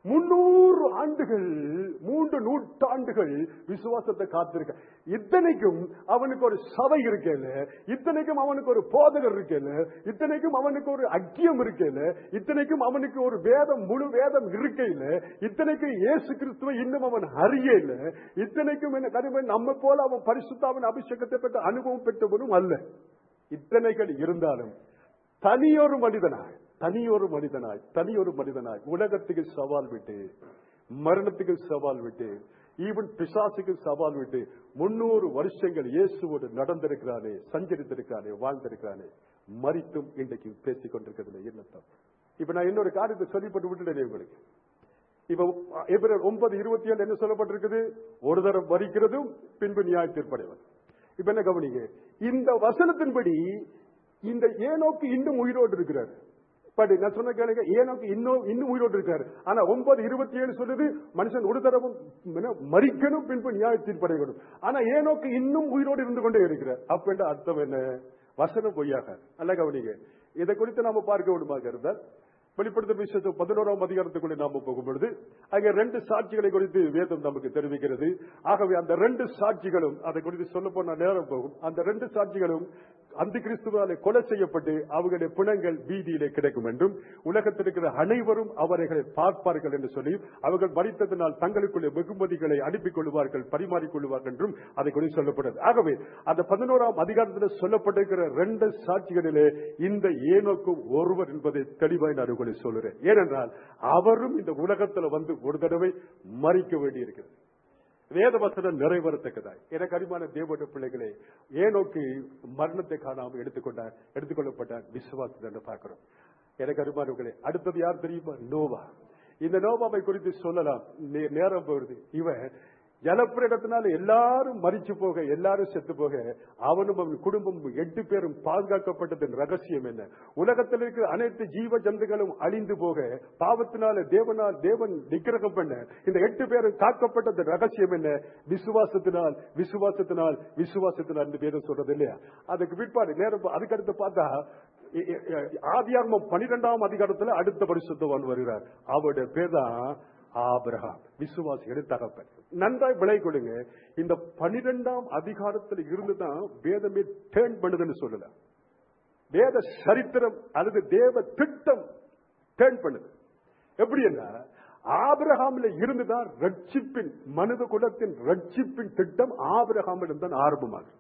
முன்னூறு ஆண்டுகள் மூன்று நூற்றாண்டுகள் விசுவாசத்தை காத்திருக்க இத்தனைக்கும் அவனுக்கு ஒரு சபை இருக்கல இத்தனைக்கும் அவனுக்கு ஒரு போதகர் இருக்கல இத்தனைக்கும் அவனுக்கு ஒரு அக்கியம் இருக்கல இத்தனைக்கும் அவனுக்கு ஒரு வேதம் முழு வேதம் இருக்கையில இத்தனைக்கும் இயேசு கிறிஸ்துவை இன்னும் அவன் அறியல இத்தனைக்கும் என்ன கருமை நம்ம போல அவன் பரிசுத்தாவின் அபிஷேகத்தை பெற்ற அனுபவம் பெற்றவனும் அல்ல இத்தனைகள் இருந்தாலும் தனியொரு மனிதனாய் தனியொரு மனிதனாய் தனியொரு மனிதனாய் உலகத்துக்கு சவால் விட்டு மரணத்துக்கு சவால் விட்டு ஈவன் பிசாசுக்கு சவால் விட்டு முன்னூறு வருஷங்கள் இயேசுவோடு நடந்திருக்கிறானே சஞ்சரித்திருக்கிறானே வாழ்ந்திருக்கிறானே மறித்தும் இன்றைக்கு பேசிக் கொண்டிருக்கிறதுல என்ன தப்பு இப்ப நான் இன்னொரு காரியத்தை சொல்லிப்பட்டு விட்டுட்டேன் உங்களுக்கு இப்ப ஏப்ரல் ஒன்பது இருபத்தி ஏழு என்ன சொல்லப்பட்டிருக்குது ஒரு தரம் மறிக்கிறதும் பின்பு நியாய தீர்ப்படைவது இப்ப என்ன கவனிங்க இந்த வசனத்தின்படி இந்த ஏனோக்கு இன்னும் உயிரோடு இருக்கிறார் பட் நான் சொன்ன கேளுங்க ஏனோக்கு இன்னும் இன்னும் உயிரோடு இருக்காரு ஆனா ஒன்பது இருபத்தி ஏழு சொல்லுது மனுஷன் ஒரு தடவும் என்ன, மறிக்கணும் பின்பு நியாய தீர்ப்படையணும் ஆனா ஏனோக்கு இன்னும் உயிரோடு இருந்து கொண்டே இருக்கிறார் அப்ப என்ன அர்த்தம் என்ன வசனம் பொய்யாக அல்ல கவனிங்க இதை குறித்து நாம பார்க்க வேண்டுமாக இருந்தால் வெளிப்படுத்த விசேஷம் பதினோராம் அதிகாரத்துக்குள்ளே நாம போகும் பொழுது அங்கே ரெண்டு சாட்சிகளை குறித்து வேதம் நமக்கு தெரிவிக்கிறது ஆகவே அந்த ரெண்டு சாட்சிகளும் அதை குறித்து சொல்ல போன நேரம் போகும் அந்த ரெண்டு சாட்சிகளும் அந்த கிறிஸ்துவாலே கொலை செய்யப்பட்டு அவர்களுடைய பிணங்கள் வீதியிலே கிடைக்கும் என்றும் உலகத்தில் இருக்கிற அனைவரும் அவர்களை பார்ப்பார்கள் என்று சொல்லி அவர்கள் மறித்ததினால் தங்களுக்குள்ளே வெகுமதிகளை அனுப்பிக் கொள்வார்கள் பரிமாறிக் கொள்வார்கள் என்றும் அதை குறித்து சொல்லப்படுது ஆகவே அந்த பதினோராம் அதிகாரத்தில் சொல்லப்பட்டிருக்கிற ரெண்டு சாட்சிகளிலே இந்த ஏனோக்கும் ஒருவர் என்பதை தெளிவாய் நான் உங்களுக்கு சொல்லுறேன் ஏனென்றால் அவரும் இந்த உலகத்தில் வந்து ஒரு தடவை மறிக்க வேண்டியிருக்கிறது வேத வசனம் நிறைவேறத்தக்கதாய் எனக்கு அருமான தேவட பிள்ளைகளே ஏனோக்கு மரணத்தை காணாமல் எடுத்துக்கொண்டார் எடுத்துக்கொள்ளப்பட்டார் விசுவாசத்தை என்று பார்க்கிறோம் எனக்கு அருமானவர்களே அடுத்தது யார் தெரியுமா நோவா இந்த நோவாவை குறித்து சொல்லலாம் நே- நேரம் போகுது இவன் ஜலப்பிரடத்தினால எல்லாரும் மறிச்சு போக எல்லாரும் செத்து போக அவனும் அவன் குடும்பமும் எட்டு பேரும் பாதுகாக்கப்பட்டதன் ரகசியம் என்ன உலகத்தில் இருக்கிற அனைத்து ஜீவ ஜந்துகளும் அழிந்து போக பாவத்தினால தேவனால் தேவன் நிக்கிரகம் பண்ண இந்த எட்டு பேரும் காக்கப்பட்டதன் ரகசியம் என்ன விசுவாசத்தினால் விசுவாசத்தினால் விசுவாசத்தினால் இந்த வேதம் சொல்றது இல்லையா அதுக்கு பிற்பாடு நேரம் அதுக்கு அடுத்து பார்த்தா இ- இ- ஆதியாகமம் பனிரெண்டாம் அதிகாரத்துல அடுத்த பரிசுத்தவான் வருகிறார் அவருடைய பேர் தான் ஆபிரகாம் விசுவாசிகளின் தகப்பன் நன்றாய் விளை கொடுங்க இந்த பனிரெண்டாம் அதிகாரத்தில் இருந்துதான் வேதமே டேர்ன் பண்ணுதுன்னு சொல்லல வேத சரித்திரம் அல்லது தேவ திட்டம் டேர்ன் பண்ணுது எப்படி என்ன ஆபிரகாமில் இருந்துதான் ரட்சிப்பின் மனித குலத்தின் ரட்சிப்பின் திட்டம் ஆபிரகாமில் தான் ஆரம்பமாகுது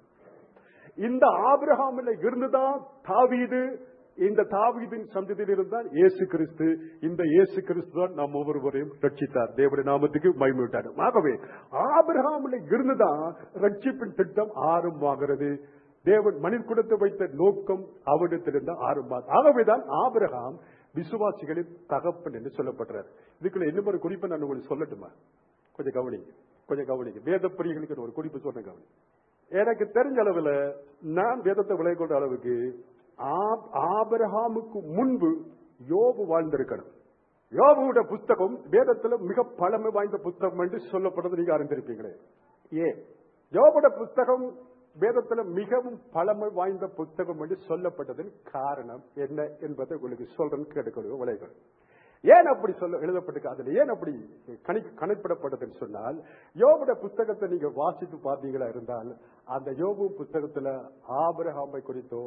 இந்த ஆபிரகாமில் இருந்துதான் தாவீது இந்த தாவீதின் சந்ததியில் இருந்தால் இயேசு கிறிஸ்து இந்த இயேசு கிறிஸ்து தான் நாம் ஒவ்வொருவரையும் ரட்சித்தார் தேவடைய நாமத்துக்கு மகிமைவிட்டார் ஆகவே ஆபிரகாமில் இருந்துதான் ரட்சிப்பின் திட்டம் ஆரம்பமாகிறது தேவன் மனித குலத்தை வைத்த நோக்கம் அவரிடத்திலிருந்து ஆரம்பம் ஆகவேதான் ஆபிரகாம் விசுவாசிகளின் தகப்பன் என்று சொல்லப்படுறார் இதுக்குள்ள இன்னும் ஒரு குறிப்பை நான் உங்களுக்கு சொல்லட்டுமா கொஞ்சம் கவனிங்க கொஞ்சம் கவனிங்க வேத பிரிகளுக்கு ஒரு குறிப்பு சொன்ன கவனி எனக்கு தெரிஞ்ச அளவுல நான் வேதத்தை விளை கொண்ட அளவுக்கு ஆப்- ஆபிரகாமுக்கு முன்பு யோபு வாழ்ந்திருக்கணும் யோபுடைய புஸ்தகம் வேதத்துல மிக பழமை வாய்ந்த புஸ்தகம் என்று சொல்லப்படுறது நீங்க அறிந்திருப்பீங்களே ஏன் யோபுட புஸ்தகம் வேதத்துல மிகவும் பழமை வாய்ந்த புஸ்தகம் என்று சொல்லப்பட்டதன் காரணம் என்ன என்பதை உங்களுக்கு சொல்றேன்னு கேட்டுக்கொள்ளுங்க விளைகள் ஏன் அப்படி சொல்ல எழுதப்பட்டிருக்கு அதுல ஏன் அப்படி கணி கணிப்பிடப்பட்டதுன்னு சொன்னால் யோபுட புஸ்தகத்தை நீங்க வாசித்து பார்த்தீங்களா இருந்தால் அந்த யோபு புஸ்தகத்துல ஆபிரகாமை குறித்தோ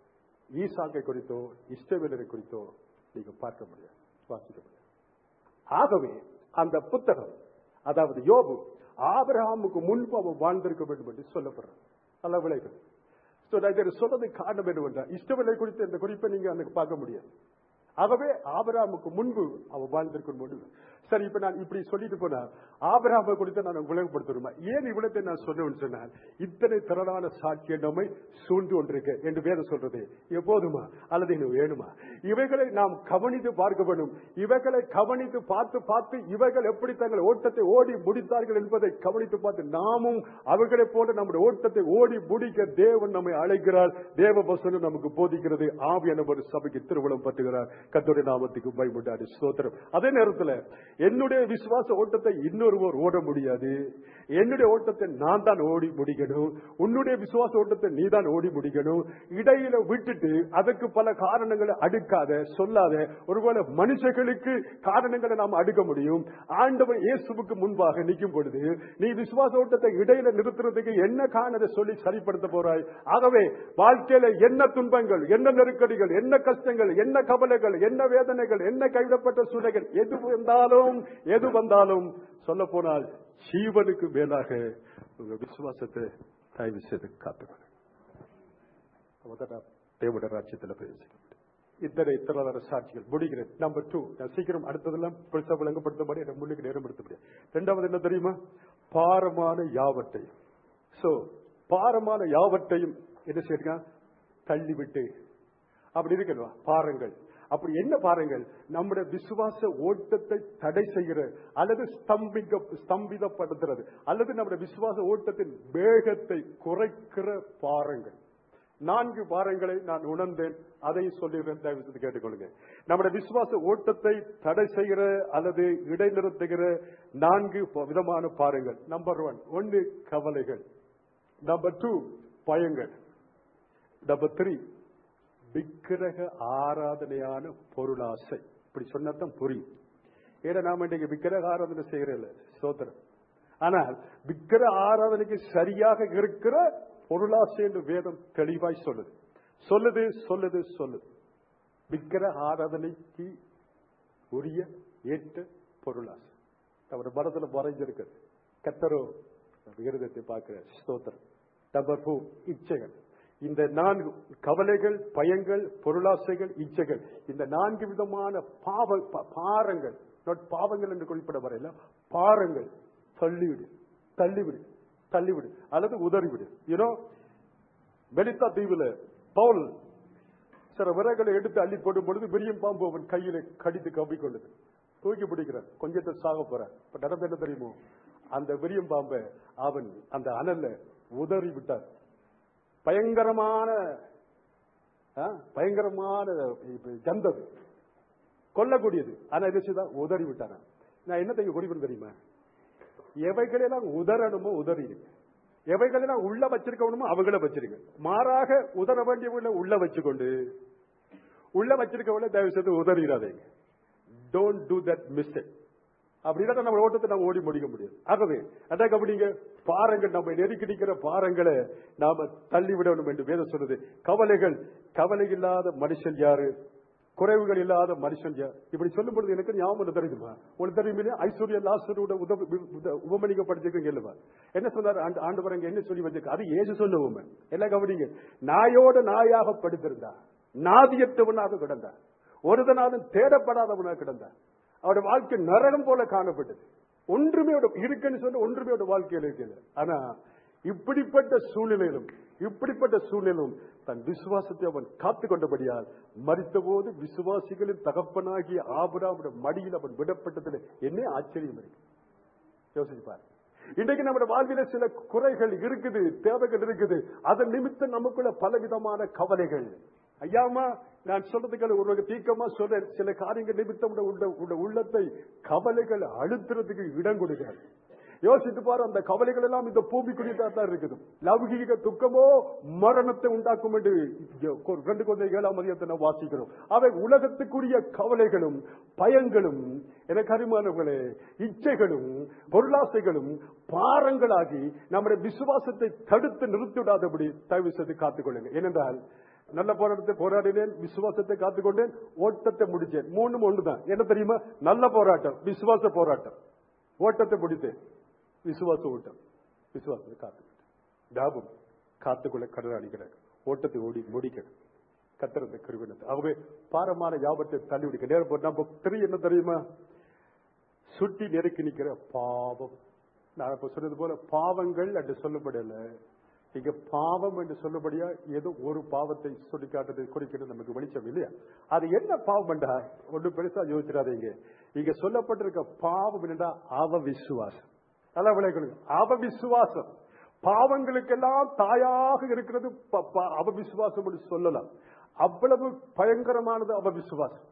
ஈசாக்கை குறித்தோ இஷ்டவேலரை குறித்தோ நீங்க பார்க்க முடியாது வாசிக்க முடியாது ஆகவே அந்த புத்தகம் அதாவது யோபு ஆபிரகாமுக்கு முன்பு அவன் வாழ்ந்திருக்க வேண்டும் என்று சொல்லப்படுறான் நல்ல விளைகள் So, நான் இதை சொல்றதுக்கு காரணம் என்னவென்றால் இஷ்டவேலை குறித்து இந்த குறிப்பை நீங்க அன்னைக்கு பார்க்க முடியாது ஆகவே ஆபிரகாமுக்கு முன்பு அவன் வாழ்ந்திருக்கும் முன்பு சரி இப்ப நான் இப்படி சொல்லிட்டு போனா ஆபிரகாமை குறித்து நான் விளங்கப்படுத்தணுமா ஏன் இவ்வளத்தை நான் சொன்னேன்னு சொன்னால் இத்தனை திரளான சாட்சியம் நம்மை சூழ்ந்து கொண்டிருக்க என்று வேதம் சொல்றது எப்போதுமா அல்லது இன்னும் வேணுமா இவைகளை நாம் கவனித்து பார்க்க வேண்டும் இவைகளை கவனித்து பார்த்து பார்த்து இவைகள் எப்படி தங்கள் ஓட்டத்தை ஓடி முடித்தார்கள் என்பதை கவனித்து பார்த்து நாமும் அவர்களைப் போல நம்முடைய ஓட்டத்தை ஓடி முடிக்க தேவன் நம்மை அழைக்கிறார் தேவ வசனம் நமக்கு போதிக்கிறது ஆவியான ஒரு சபைக்கு திருவிழம் பற்றுகிறார் கத்தோடைய நாமத்துக்கு பயமுண்டாடி ஸ்தோத்திரம் அதே நேரத்தில் என்னுடைய விசுவாச ஓட்டத்தை இன்னொருவர் ஓட முடியாது என்னுடைய ஓட்டத்தை நான் தான் ஓடி முடிக்கணும் உன்னுடைய விசுவாச ஓட்டத்தை நீ தான் ஓடி முடிக்கணும் இடையில விட்டுட்டு அதற்கு பல காரணங்களை அடுக்காத சொல்லாத ஒருவேளை மனுஷர்களுக்கு காரணங்களை நாம் அடுக்க முடியும் ஆண்டவர் இயேசுவுக்கு முன்பாக நிற்கும் பொழுது நீ விசுவாச ஓட்டத்தை இடையில நிறுத்துறதுக்கு என்ன காரணத்தை சொல்லி சரிப்படுத்த போறாய் ஆகவே வாழ்க்கையில என்ன துன்பங்கள் என்ன நெருக்கடிகள் என்ன கஷ்டங்கள் என்ன கவலைகள் என்ன வேதனைகள் என்ன கைவிடப்பட்ட சூழ்நிலைகள் எது வந்தாலும் எது வந்தாலும் சொல்ல போனால் ஜீவனுக்கு மேலாக உங்க விசுவாசத்தை தயவு செய்து காத்துக்கணும் தேவட ராஜ்யத்தில் பேசுகிறேன் இத்தனை இத்தனை சாட்சிகள் முடிகிறேன் நம்பர் டூ நான் சீக்கிரம் அடுத்ததெல்லாம் பெருசா விளங்கப்படுத்தபடி எனக்கு முன்னுக்கு நேரம் எடுத்த முடியாது ரெண்டாவது என்ன தெரியுமா பாரமான யாவட்டையும் சோ பாரமான யாவட்டையும் என்ன செய்யுங்க தள்ளிவிட்டு அப்படி இருக்கல்வா பாருங்கள் அப்படி என்ன பாருங்கள் நம்முடைய விசுவாச ஓட்டத்தை தடை செய்கிற அல்லது ஸ்தம்பிக்க ஸ்தம்பிதப்படுத்துறது அல்லது நம்முடைய விசுவாச ஓட்டத்தின் வேகத்தை குறைக்கிற பாருங்கள் நான்கு பாரங்களை நான் உணர்ந்தேன் அதையும் சொல்லிடுறேன் தயவு செய்து கேட்டுக்கொள்ளுங்க நம்முடைய விசுவாச ஓட்டத்தை தடை செய்கிற அல்லது இடைநிறுத்துகிற நான்கு விதமான பாருங்கள் நம்பர் ஒன் ஒன்னு கவலைகள் நம்பர் டூ பயங்கள் நம்பர் த்ரீ விக்கிரக ஆராதனையான பொருளாசை இப்படி சொன்னதான் புரியும் ஏன்னா நாம இன்னைக்கு விக்கிரக ஆராதனை செய்யறதில்ல சோதரம் ஆனால் விக்கிர ஆராதனைக்கு சரியாக இருக்கிற பொருளாசை என்று வேதம் தெளிவாய் சொல்லுது சொல்லுது சொல்லுது சொல்லுது விக்கிர ஆராதனைக்கு உரிய ஏற்ற பொருளாசை அவர் மனதில் வரைஞ்சிருக்கிறது கத்தரோ விகிருதத்தை பார்க்கிற ஸ்தோத்திரம் நம்பர் டூ இச்சைகள் இந்த நான்கு கவலைகள் பயங்கள் பொருளாசைகள் இச்சைகள் இந்த நான்கு விதமான பாவ பாரங்கள் பாவங்கள் என்று குறிப்பிட வரையில பாரங்கள் தள்ளிவிடு தள்ளிவிடு தள்ளிவிடு அல்லது உதறிவிடு யூனோ மெலித்தா தீவுல பவுல் சில விறகுகளை எடுத்து அள்ளி போடும் பொழுது விரியும் பாம்பு அவன் கையில கடித்து கவ்விக்கொள்ளுது தூக்கி பிடிக்கிறான் கொஞ்சத்தை சாக போறான் இப்ப நடந்து என்ன தெரியுமோ அந்த விரியம் பாம்பை அவன் அந்த அனல்ல உதறி விட்டார் பயங்கரமான பயங்கரமான ஜந்தது கொல்லக்கூடியது ஆனா என்ன செய்தான் உதறி விட்டான நான் என்ன தெரியும் குடிப்பேன் தெரியுமா எவைகளெல்லாம் உதறணுமோ உதறி இருக்கு எவைகளெல்லாம் உள்ள வச்சிருக்கணுமோ அவங்கள வச்சிருக்க மாறாக உதற வேண்டியவங்கள உள்ள வச்சுக்கொண்டு உள்ள வச்சிருக்கவங்கள தயவு செய்து உதறிடாதீங்க டோன்ட் டூ தட் மிஸ்டேக் அப்படின்னா நம்ம ஓட்டத்தை நம்ம ஓடி முடிக்க முடியாது ஆகவே அதான் கவனிங்க பாறங்கள் நம்ம நெருக்கடிக்கிற பாறங்களை நாம தள்ளி விடணும் என்று வேதம் சொல்லுது கவலைகள் கவலை இல்லாத மனுஷன் யாரு குறைவுகள் இல்லாத மனுஷன் யார் இப்படி சொல்லும் பொழுது எனக்கு ஞாபகம் தெரியுமா உங்களுக்கு தெரியுமே ஐஸ்வர்யா லாசரோட உபமணிக்கப்படுத்திருக்கீங்க இல்லவா என்ன சொன்னார் ஆண்டு வரங்க என்ன சொல்லி வச்சிருக்க அது ஏசு சொன்ன உண்மை எல்லாம் கவனிங்க நாயோட நாயாக படுத்திருந்தா நாதியற்றவனாக கிடந்தா ஒருதனாலும் தேடப்படாதவனாக கிடந்தா அவருடைய வாழ்க்கை நரகம் போல காணப்பட்டது ஒன்றுமே இருக்குன்னு சொல்ல ஒன்றுமே வாழ்க்கையில் இருக்கல ஆனா இப்படிப்பட்ட சூழ்நிலையிலும் இப்படிப்பட்ட சூழ்நிலையிலும் தன் விசுவாசத்தை அவன் காத்து கொண்டபடியால் மறித்தபோது விசுவாசிகளின் தகப்பனாகிய ஆபராவுடைய மடியில் அவன் விடப்பட்டதில் என்ன ஆச்சரியம் இருக்கு யோசிப்பார் இன்றைக்கு நம்முடைய வாழ்வில சில குறைகள் இருக்குது தேவைகள் இருக்குது அதன் நிமித்தம் நமக்குள்ள பலவிதமான கவலைகள் ஐயாமா நான் சொல்றதுக்கு ஒரு தீக்கமா சொல்றேன் சில காரியங்கள் நிமித்தம் உள்ளத்தை கவலைகள் அழுத்துறதுக்கு இடம் கொடுக்காது யோசித்து பாரு அந்த கவலைகள் எல்லாம் இந்த பூமிக்குரியதா தான் இருக்குது லௌகீக துக்கமோ மரணத்தை உண்டாக்கும் என்று ரெண்டு கொஞ்சம் ஏழாம் அதிகத்தை நாம் வாசிக்கிறோம் அவை உலகத்துக்குரிய கவலைகளும் பயங்களும் எனக்கு அறிமானவர்களே இச்சைகளும் பொருளாசைகளும் பாரங்களாகி நம்முடைய விசுவாசத்தை தடுத்து நிறுத்திவிடாதபடி தயவு செய்து காத்துக்கொள்ளுங்க ஏனென்றால் நல்ல போராட்டத்தை போராடினேன் விசுவாசத்தை காத்துக்கொண்டேன் ஓட்டத்தை முடிச்சேன் மூணும் ஒண்ணுதான் என்ன தெரியுமா நல்ல போராட்டம் விசுவாச போராட்டம் ஓட்டத்தை முடித்தேன் விசுவாச ஓட்டம் விசுவாசத்தை காத்து டாபம் காத்துக்குள்ள கடலாளிக்கிறார் ஓட்டத்தை ஓடி முடிக்கணும் கத்திரத்தை கருவினது ஆகவே பாரமான யாபத்தை தள்ளி விடுக்க நேரம் நம்ம திரு என்ன தெரியுமா சுட்டி நெருக்கி நிக்கிற பாவம் நான் இப்ப சொன்னது போல பாவங்கள் என்று சொல்லப்படல இங்க பாவம் என்று சொல்லபடியா ஏதோ ஒரு பாவத்தை சொல்லி காட்டுறது குறிக்கிறது நமக்கு வெளிச்சம் இல்லையா அது என்ன பாவம் என்றா ஒண்ணு பெருசா யோசிச்சிடாதீங்க இங்க சொல்லப்பட்டிருக்க பாவம் என்னடா அவ விசுவாசம் நல்லா விளையாடுங்க அவ விசுவாசம் பாவங்களுக்கெல்லாம் தாயாக இருக்கிறது அவ விசுவாசம் சொல்லலாம் அவ்வளவு பயங்கரமானது அவ விசுவாசம்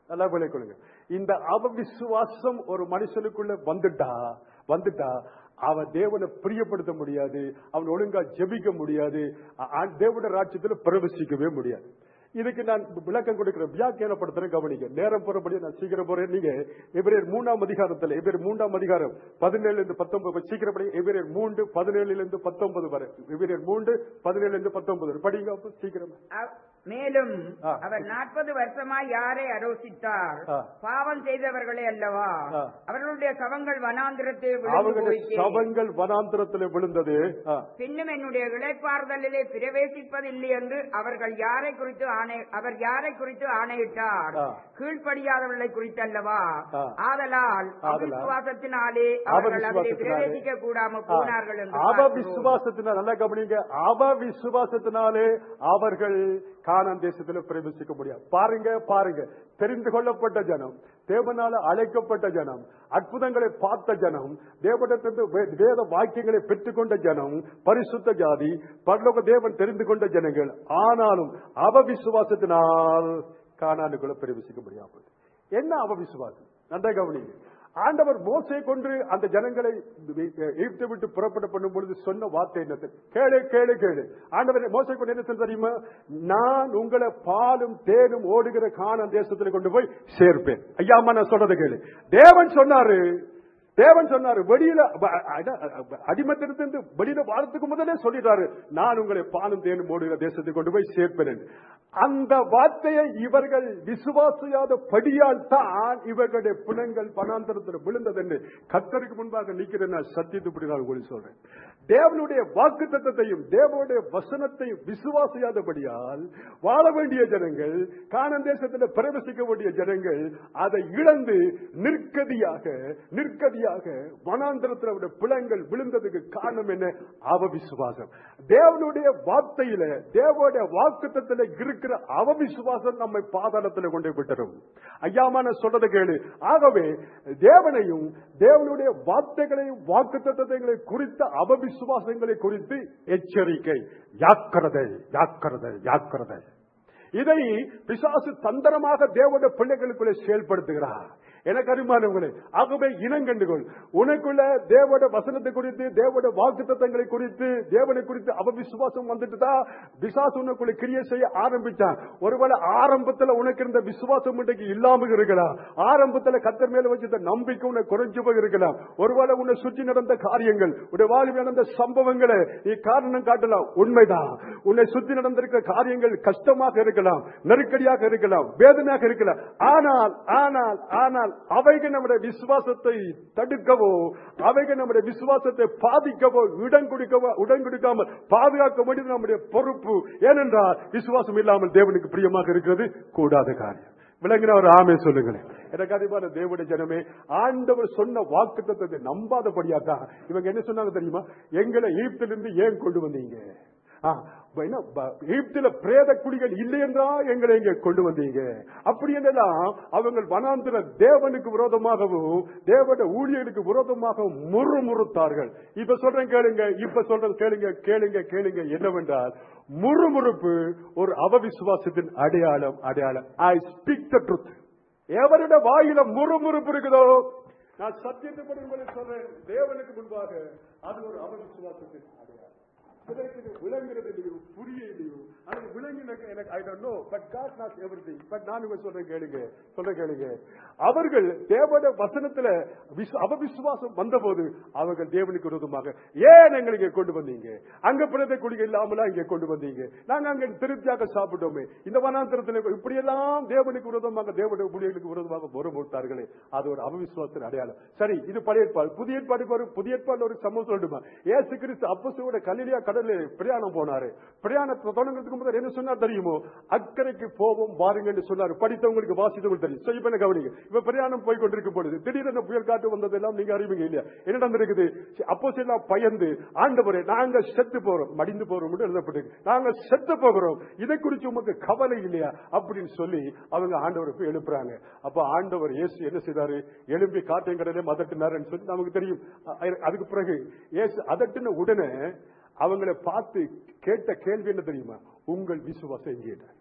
நல்லா விளைக்கொள்ளுங்க இந்த அவவிசுவாசம் ஒரு மனுஷனுக்குள்ள வந்துட்டா வந்துட்டா அவன் தேவனை பிரியப்படுத்த முடியாது அவன் ஒழுங்கா ஜெபிக்க முடியாது அ- அ- தேவனுடைய ராஜ்யத்துல பிரவேசிக்கவே முடியாது இதுக்கு நான் விளக்கம் கொடுக்கிறேன் வியாக்கியானப்படுத்துறேன் கவனிக்க நேரம் போறபடி நான் சீக்கிரம் போறேன் நீங்க எபிரேர் மூணாம் அதிகாரத்துல எபிரேர் மூன்றாம் அதிகாரம் பதினேழுல இருந்து பத்தொன்பது சீக்கிரம் படி எபிரேர் மூன்று பதினேழுல இருந்து பத்தொன்பது வரை எபிரேர் மூன்று பதினேழுல இருந்து பத்தொன்பது வரை படிங்க அப்ப சீக்கிரம் அவ்- மேலும் ஆ. அவர் நாற்பது வருஷமா யாரை அரோசித்தார் ஆ. பாவம் செய்தவர்களே அல்லவா ஆ. அவர்களுடைய சவங்கள் வனாந்திரத்தை விழுந்து அவர்களுடைய போயிற்றே. சவங்கள் வனாந்திரத்தில் விழுந்தது ஆ. பின்னும் என்னுடைய இளைப்பாறுதலிலே பிரவேசிப்பதில்லை என்று அவர்கள் யாரை குறித்து ஆணை அவர் யாரை குறித்து ஆணையிட்டார் ஆ. கீழ்ப்படியாதவர்களை குறித்து அல்லவா ஆ. ஆதலால் ஆதலால் அவிசுவாசத்தினாலே அவர்கள் அதிலே அவவிசுவாசத்தினாலே பிரவேசிக்க கூடாம போனார்கள் என்று அவ பார்க்கிறோம். விசுவாசத்தினால் நல்லா கவனிங்க அவ விசுவாசத்தினாலே அவர்கள் கானான் தேசத்தில் பிரவேசிக்க முடியாது பாருங்க பாருங்க தெரிந்து கொள்ளப்பட்ட ஜனம் தேவனால அழைக்கப்பட்ட ஜனம் அற்புதங்களை பார்த்த ஜனம் தேவனிடத்திலிருந்து வே- வேத வாக்கியங்களை பெற்றுக்கொண்ட ஜனம் பரிசுத்த ஜாதி பரலோக தேவன் தெரிந்து கொண்ட ஜனங்கள் ஆனாலும் அவ விசுவாசத்தினால் கானானுக்குள்ள பிரவேசிக்க முடியாது என்ன அவ விசுவாசம் நன்றா கவனிங்க ஆண்டவர் மோசை கொண்டு அந்த ஜனங்களை எகிப்தை விட்டு புறப்பட பண்ணும் பொழுது சொன்ன வார்த்தை என்ன தெரியும்? கேளு கேளு கேளு ஆண்டவர் மோசை கொண்டு என்ன சொன்ன தெரியுமா நான் உங்களை பாலும் தேனும் ஓடுகிற காண தேசத்துல கொண்டு போய் சேர்ப்பேன் ஐயா அம்மா நான் சொல்றதை கேளு தேவன் சொன்னாரு தேவன் சொன்னாரு வெளியில அ- அ- அடிமத்திலிருந்து வெளியில வாரத்துக்கு முதலே சொல்லிட்டாரு நான் உங்களை பாலும் தேனும் ஓடுகிற தேசத்தை கொண்டு போய் சேர்ப்பேன் என்று. அந்த வார்த்தையை இவர்கள் விசுவாசியாத படியால் தான் இவர்களுடைய பிணங்கள் பணாந்தரத்தில் விழுந்தது என்று கத்தருக்கு முன்பாக நிற்கிறேன் நான் சத்தியத்துப்படி நான் உங்களுக்கு சொல்றேன் தேவனுடைய வாக்கு தத்தத்தையும் தேவனுடைய வசனத்தையும் விசுவாசியாதபடியால் வாழ வேண்டிய ஜனங்கள் காணன் தேசத்தில் பிரவேசிக்க வேண்டிய ஜனங்கள் அதை இழந்து நிற்கதியாக நிற்கதியாக வனாந்திரத்தில் அவருடைய பிளங்கள் விழுந்ததுக்கு காரணம் என்ன அவ விசுவாசம் தேவனுடைய வார்த்தையில தேவனுடைய வாக்குத்தத்தில் இருக்கிற அவ விசுவாசம் நம்மை பாதாளத்தில் கொண்டு விட்டுரும் ஐயாமா நான் சொல்றதை கேளு ஆகவே தேவனையும் தேவனுடைய வார்த்தைகளையும் வாக்குத்தத்தங்களை குறித்த அவ விசுவாசங்களை குறித்து எச்சரிக்கை யாக்கிறதை யாக்கிறதை யாக்கிறதை இதை பிசாசு தந்திரமாக தேவனுடைய பிள்ளைகளுக்குள்ளே செயல்படுத்துகிறார் எனக்கு அருமானவங்களே ஆகவே இனங்கண்டுகொள் உனக்குள்ள தேவட வசனத்தை குறித்து தேவட வாக்குத்தத்தங்களை குறித்து தேவனை குறித்து அவவிசுவாசம் வந்துட்டுதா பிசாசு உனக்குள்ள கிரியை செய்ய ஆரம்பிச்சான் ஒருவேளை ஆரம்பத்துல உனக்கு இருந்த விசுவாசம் இன்றைக்கு இல்லாம இருக்கலாம் ஆரம்பத்துல கத்தர் மேல வச்சிருந்த நம்பிக்கை உனக்கு குறைஞ்சு போய் இருக்கலாம் ஒருவேளை உன்னை சுற்றி நடந்த காரியங்கள் உடைய வாழ்வில் நடந்த சம்பவங்களை நீ காரணம் காட்டலாம் உண்மைதான் உன்னை சுற்றி நடந்திருக்கிற காரியங்கள் கஷ்டமாக இருக்கலாம் நெருக்கடியாக இருக்கலாம் வேதனையாக இருக்கலாம் ஆனால் ஆனால் ஆனால் அவைகள் நம்முடைய விசுவாசத்தை தடுக்கவோ அவைகள் நம்முடைய விசுவாசத்தை பாதிக்கவோ இடம் கொடுக்கவோ இடம் கொடுக்காமல் பாதுகாக்க வேண்டியது நம்முடைய பொறுப்பு ஏனென்றால் விசுவாசம் இல்லாமல் தேவனுக்கு பிரியமாக இருக்கிறது கூடாத காரியம் விளங்கின ஒரு ஆமே சொல்லுங்களேன் எனக்கு அதிகமான தேவனுடைய ஜனமே ஆண்டவர் சொன்ன வாக்கு தத்துவத்தை நம்பாதபடியா தான் இவங்க என்ன சொன்னாங்க தெரியுமா எங்களை ஈப்திலிருந்து ஏன் கொண்டு வந்தீங்க ஆ, என்ன, ப- எகிப்தில பிரேத குடிகள் இல்லை என்றா எங்களை இங்க கொண்டு வந்தீங்க அப்படி என்றெல்லாம் அவங்க வனாந்திர தேவனுக்கு விரோதமாகவும் தேவனுடைய ஊழியர்களுக்கு விரோதமாக முறுமுறுத்தார்கள் இப்ப சொல்றேன் கேளுங்க இப்ப சொல்றேன் கேளுங்க கேளுங்க கேளுங்க என்னவென்றால் முறுமுறுப்பு ஒரு அவவிசுவாசத்தின் அடையாளம் அடையாளம் ஐ ஸ்பீக் த ட்ரூத் எவருடைய வாயில முறுமுறுப்பு இருக்குதோ நான் சத்தியத்தை படி உங்களுக்கு சொல்றேன் தேவனுக்கு முன்பாக அது ஒரு அவவிசுவாசத்தின் அடையாளம் சிலருக்கு இது விளங்குறது இல்லையோ புரிய இல்லையோ ஆனா விளங்கின எனக்கு I don't know but God not everything but நான் இவங்க சொல்றேன் கேளுங்க சொல்றேன் கேளுங்க அவர்கள் தேவனுடைய வசனத்துல விசு- அவவிசுவாசம் வந்தபோது அவர்கள் தேவனுக்கு விரோதமாக ஏன் எங்களை இங்க கொண்டு வந்தீங்க அங்க பிரத குடிகள் இல்லாமலா இங்க கொண்டு வந்தீங்க நாங்க அங்க திருப்தியாக சாப்பிட்டோமே இந்த வனாந்திரத்தில் இப்படியெல்லாம் தேவனுக்கு விரோதமாக தேவனுடைய ஊழியர்களுக்கு விரோதமாக முறமுட்டார்களே அது ஒரு அவவிசுவாசத்தின் அடையாளம் சரி இது பழைய ஏற்பாடு புதிய ஏற்பாடுக்கு ஒரு புதிய ஏற்பாடு ஒரு சம்பவம் சொல்லட்டுமா ஏசு கிறிஸ்து அப்போஸ்தலரோட கலிலியா கடலில் பிரயாணம் போனாரு பிரயாணத்தை தொடங்குறதுக்கு முதல்ல என்ன சொன்னார் தெரியுமோ அக்கறைக்கு போவோம் வாருங்க என்று சொன்னார் படித்தவங்களுக்கு வாசித்தவங்களுக்கு தெரியும் So, இப்ப என்ன கவனிங்க இப்ப பிரயாணம் போய் கொண்டிருக்கும் பொழுது திடீரென புயல் காட்டு வந்ததெல்லாம் நீங்க அறிவீங்க இல்லையா என்ன நடந்திருக்குது அப்போ எல்லாம் பயந்து ஆண்டவரே நாங்க செத்து போறோம் மடிந்து போறோம் என்று எழுதப்பட்டிருக்கு நாங்க செத்து போகிறோம் இதை குறித்து உமக்கு கவலை இல்லையா அப்படின்னு சொல்லி அவங்க ஆண்டவரை போய் எழுப்புறாங்க அப்ப ஆண்டவர் இயேசு என்ன செய்தாரு எழும்பி காட்டையும் கடலே மதட்டினாருன்னு சொல்லி நமக்கு தெரியும் அ- அதுக்கு பிறகு இயேசு அதட்டின உடனே அவங்களை பார்த்து கேட்ட கேள்வி என்ன தெரியுமா உங்கள் விசுவாசம் எங்கே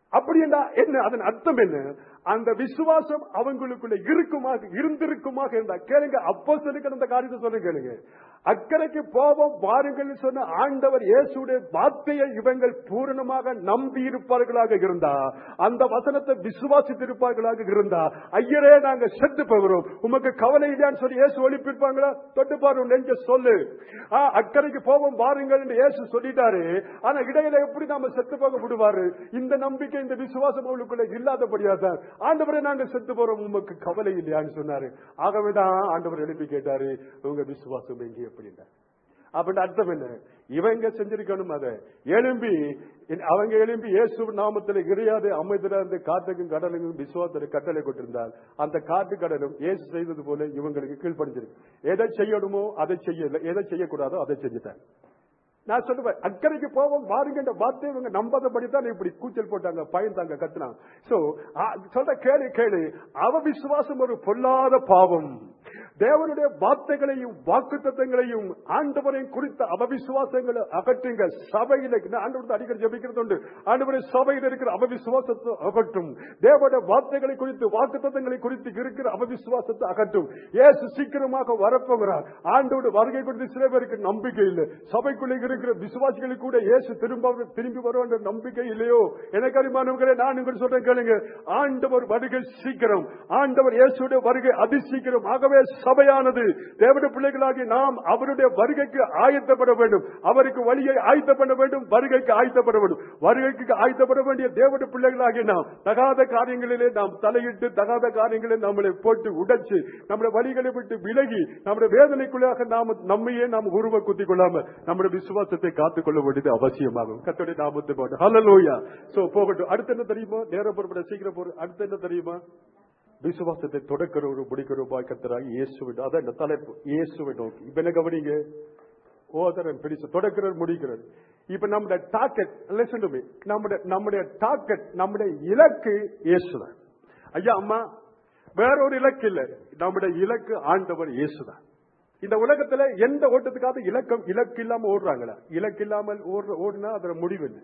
அப்படி என்றா என்ன அதன் அர்த்தம் என்ன அந்த விசுவாசம் அவங்களுக்குள்ள இருக்குமாக இருந்திருக்குமாக இருந்தா கேளுங்க அப்போ அந்த காரியத்தை சொல்ல கேளுங்க அக்கறைக்கு போவோம் வாருங்கள் சொன்ன ஆண்டவர் இயேசுடைய வார்த்தையை இவங்கள் பூரணமாக நம்பி இருப்பார்களாக இருந்தா அந்த வசனத்தை விசுவாசித்திருப்பார்களாக இருந்தா ஐயரே நாங்க செத்து போகிறோம் உமக்கு கவலை இல்லையான்னு சொல்லி இயேசு ஒழிப்பிருப்பாங்களா தொட்டு பாரு நெஞ்ச சொல்லு ஆ, அக்கறைக்கு போவோம் வாருங்கள் என்று இயேசு சொல்லிட்டாரு ஆனா இடையில எப்படி நாம செத்து போக விடுவாரு இந்த நம்பிக்கை இந்த விசுவாசம் அவளுக்குள்ள இல்லாதபடியா தான் ஆண்டவரே நாங்க செத்து போறோம் உமக்கு கவலை இல்லையான்னு சொன்னாரு ஆகவேதான் ஆண்டவர் எழுப்பி கேட்டாரு உங்க விசுவாசம் எங்கே அப்படின்னா அப்படின்னு அர்த்தம் என்ன இவங்க செஞ்சிருக்கணும் அதை எழும்பி அவங்க எழும்பி இயேசு நாமத்தில் கிடையாது அமைதில அந்த காட்டுக்கும் கடலுக்கும் விசுவாசத்தில் கட்டளை கொண்டிருந்தால் அந்த காட்டு கடலும் இயேசு செய்தது போல இவங்களுக்கு கீழ்ப்படிஞ்சிருக்கு எதை செய்யணுமோ அதை செய்யல எதை செய்யக்கூடாதோ அதை செஞ்சுட்டாங்க நான் சொல்லுவேன் அக்கறைக்கு போவோம் வாருங்கன்ற வார்த்தை இவங்க நம்பாதபடி தான் இப்படி கூச்சல் போட்டாங்க பயந்தாங்க கத்துனாங்க சோ சொல்ற கேளு கேளு அவ விசுவாசம் ஒரு பொல்லாத பாவம் தேவனுடைய வார்த்தைகளையும் வாக்கு தத்தங்களையும் ஆண்டவரையும் குறித்த அவவிசுவாசங்களை அகற்றுங்க சபையில ஆண்டவர் அடிக்கடி ஜபிக்கிறது உண்டு ஆண்டவரை சபையில் இருக்கிற அவவிசுவாசத்தை அகற்றும் தேவனுடைய வார்த்தைகளை குறித்து வாக்கு தத்தங்களை குறித்து இருக்கிற அவவிசுவாசத்தை அகற்றும் ஏசு சீக்கிரமாக வரப்போகிறார் ஆண்டோட வருகை குறித்து சில பேருக்கு நம்பிக்கை இல்லை சபைக்குள்ளே இருக்கிற விசுவாசிகளுக்கு கூட இயேசு திரும்ப திரும்பி வருவான்ற நம்பிக்கை இல்லையோ எனக்கு அறிமானவர்களே நான் உங்களுக்கு சொல்றேன் கேளுங்க ஆண்டவர் வருகை சீக்கிரம் ஆண்டவர் இயேசுடைய வருகை அதி சீக்கிரம் ஆகவே சபையானது தேவனுடைய பிள்ளைகளாகி நாம் அவருடைய வருகைக்கு ஆயத்தப்பட வேண்டும் அவருக்கு வழியை ஆயத்தப்பட வேண்டும் வருகைக்கு ஆயத்தப்பட வேண்டும் வருகைக்கு ஆயத்தப்பட வேண்டிய தேவனுடைய பிள்ளைகளாகி நாம் தகாத காரியங்களிலே நாம் தலையிட்டு தகாத காரியங்களை நம்மளை போட்டு உடைச்சு நம்முடைய வழிகளை விட்டு விலகி நம்முடைய வேதனைக்குள்ளாக நாம் நம்மையே நாம் உருவ குத்தி கொள்ளாம நம்முடைய விசுவாசத்தை காத்துக் கொள்ள வேண்டியது அவசியமாகும் கத்தோடைய நாமத்தை போட்டு ஹலலோயா சோ போகட்டும் அடுத்து என்ன தெரியுமா நேரம் பொறுப்பட சீக்கிரம் போற அடுத்து என்ன தெரியுமா விசுவாசத்தை தொடக்கிறவரு முடிக்கிறவருமாய் கத்தராகி இயேசுவின் அதான் இந்த தலைப்பு இயேசுவை நோக்கி இப்ப என்ன கவனிங்க ஓதரன் பிடிச்ச தொடக்கிறவர் முடிக்கிறார் இப்ப நம்முடைய டார்கெட் listen to me. நம்முடைய நம்முடைய டார்கெட் நம்முடைய இலக்கு இயேசுதான் ஐயா அம்மா வேற ஒரு இலக்கு இல்ல நம்முடைய இலக்கு ஆண்டவர் இயேசுதான் இந்த உலகத்துல எந்த ஓட்டத்துக்காக இலக்கம் இலக்கு இல்லாம ஓடுறாங்களா இலக்கு இல்லாமல் ஓடுற ஓடுனா அதோட முடிவு இல்லை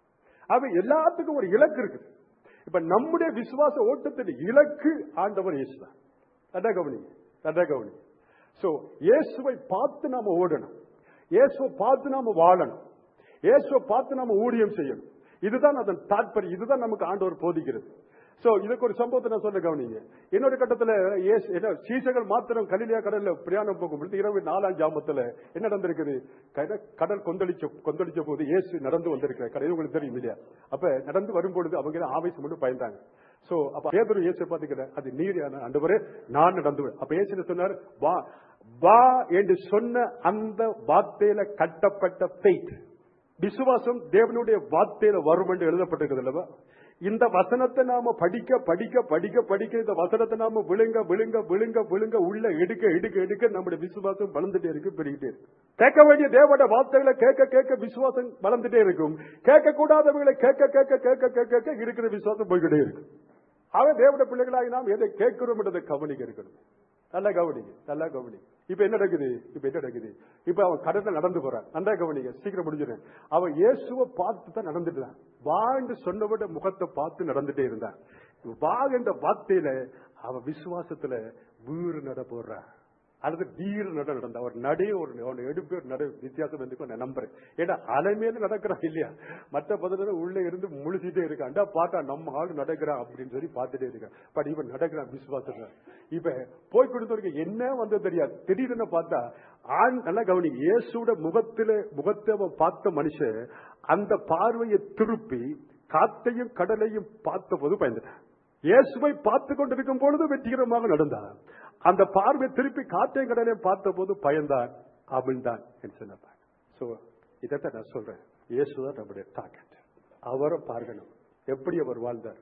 அவ எல்லாத்துக்கும் ஒரு இலக்கு இருக்குது இப்ப நம்முடைய விசுவாச ஓட்டத்தின் இலக்கு ஆண்டவர் இயேசுதான் அதான் கவனி அதான் கவனி சோ இயேசுவை பார்த்து நாம ஓடணும் இயேசுவை பார்த்து நாம வாழணும் இயேசுவை பார்த்து நாம ஊழியம் செய்யணும் இதுதான் அதன் தாற்பயம் இதுதான் நமக்கு ஆண்டவர் போதிக்கிறது சோ இதுக்கு ஒரு சம்பவத்தை நான் சொல்ல கவனிங்க இன்னொரு கட்டத்துல இயேசு என்ன சீசர்கள் மாத்திரம் கலிலியா கடல்ல பிரயாணம் போகும் பொழுது இரவு நாலாம் ஜாமத்துல என்ன நடந்திருக்குது கட- கடல் கொந்தளிச்ச கொந்தளிச்ச போது இயேசு நடந்து வந்திருக்கிறார் கடல் உங்களுக்கு தெரியும் இல்லையா அப்ப நடந்து வரும்பொழுது அவங்க எல்லாம் ஆவேசம் மட்டும் பயந்தாங்க சோ அப்ப பேதரு இயேசு பாத்துக்கிற அது நீர் ஆண்டவரே நான் நடந்து வ- அப்ப இயேசு என்ன சொன்னார் வா வா என்று சொன்ன அந்த வார்த்தையில கட்டப்பட்ட ஃபெய்த் விசுவாசம் தேவனுடைய வார்த்தையில வரும் என்று எழுதப்பட்டிருக்கிறது அல்லவா இந்த வசனத்தை நாம படிக்க படிக்க படிக்க படிக்க இந்த வசனத்தை நாம விழுங்க விழுங்க விழுங்க விழுங்க உள்ள எடுக்க எடுக்க எடுக்க நம்முடைய விசுவாசம் வளர்ந்துட்டே இருக்கு பெருகிட்டே இருக்கு கேட்க வேண்டிய தேவனுடைய வார்த்தைகளை கேட்க கேட்க விசுவாசம் வளர்ந்துட்டே இருக்கும் கேட்க கூடாதவர்களை கேட்க கேட்க கேட்க கேட்க கேட்க இருக்கிற விசுவாசம் போய்கிட்டே இருக்கு ஆக தேவனுடைய பிள்ளைகளாகி நாம் எதை கேட்கிறோம் என்றதை கவனிக்க இருக்கணும் நல்லா கவனிங்க நல்லா கவனிங்க இப்ப என்ன நடக்குது இப்ப என்ன நடக்குது இப்ப அவன் கடல்ல நடந்து போறான் நல்லா கவனிங்க சீக்கிரம் முடிஞ்சிடும் அவன் இயேசுவை பார்த்து தான் நடந்துட்டான் வா என்று சொன்னவட முகத்தை பார்த்து நடந்துட்டே இருந்தான் வா என்ற வார்த்தையில அவன் விசுவாசத்துல வீறு நட போடுறான் அல்லது வீர நட நடந்த அவர் நடே ஒரு அவன் எடுப்பு ஒரு நட வித்தியாசம் வந்து நான் நம்புறேன் ஏன்னா அலை மேல நடக்கிறான் இல்லையா மற்ற பதினோரு உள்ள இருந்து முழுசிட்டே இருக்கான்டா பார்த்தா நம்ம ஆள் நடக்கிறான் அப்படின்னு சொல்லி பார்த்துட்டே இருக்கான் பட் இவன் நடக்கிறான் விசுவாசம் இப்ப போய் கொடுத்தவருக்கு என்ன வந்தது தெரியாது திடீர்னு பார்த்தா ஆண் நல்லா கவனி இயேசுட முகத்தில முகத்தை அவன் பார்த்த மனுஷன் அந்த பார்வையை திருப்பி காத்தையும் கடலையும் பார்த்த போது பயந்துட்டான் இயேசுவை பார்த்து கொண்டிருக்கும் பொழுது வெற்றிகரமாக நடந்தான் அந்த பார்வை திருப்பி காற்றையும் கடலையும் பார்த்த போது பயந்தான் அமிழ்ந்தான் என்று சொன்னார் சோ இதைத்தான் நான் சொல்றேன் இயேசுதான் நம்முடைய டார்கெட் அவரை பார்க்கணும் எப்படி அவர் வாழ்ந்தார்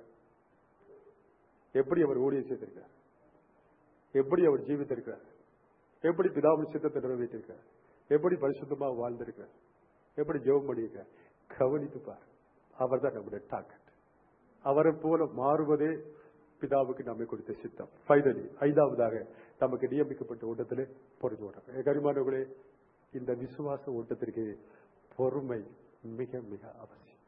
எப்படி அவர் ஊழியம் செய்திருக்கார் எப்படி அவர் ஜீவித்திருக்கிறார் எப்படி பிதாவின் சித்தத்தை நிறைவேற்றிருக்கார் எப்படி பரிசுத்தமாக வாழ்ந்திருக்கிறார் எப்படி ஜெபம் பண்ணியிருக்கார் கவனித்து பார் அவர் தான் நம்முடைய டார்கெட் அவரை போல மாறுவதே பிதாவுக்கு நம்மை கொடுத்த சித்தம் ஃபைனலி ஐந்தாவதாக நமக்கு நியமிக்கப்பட்ட ஓட்டத்திலே பொறுத்து ஓட்டம் கரிமானவர்களே இந்த விசுவாச ஓட்டத்திற்கு பொறுமை மிக மிக அவசியம்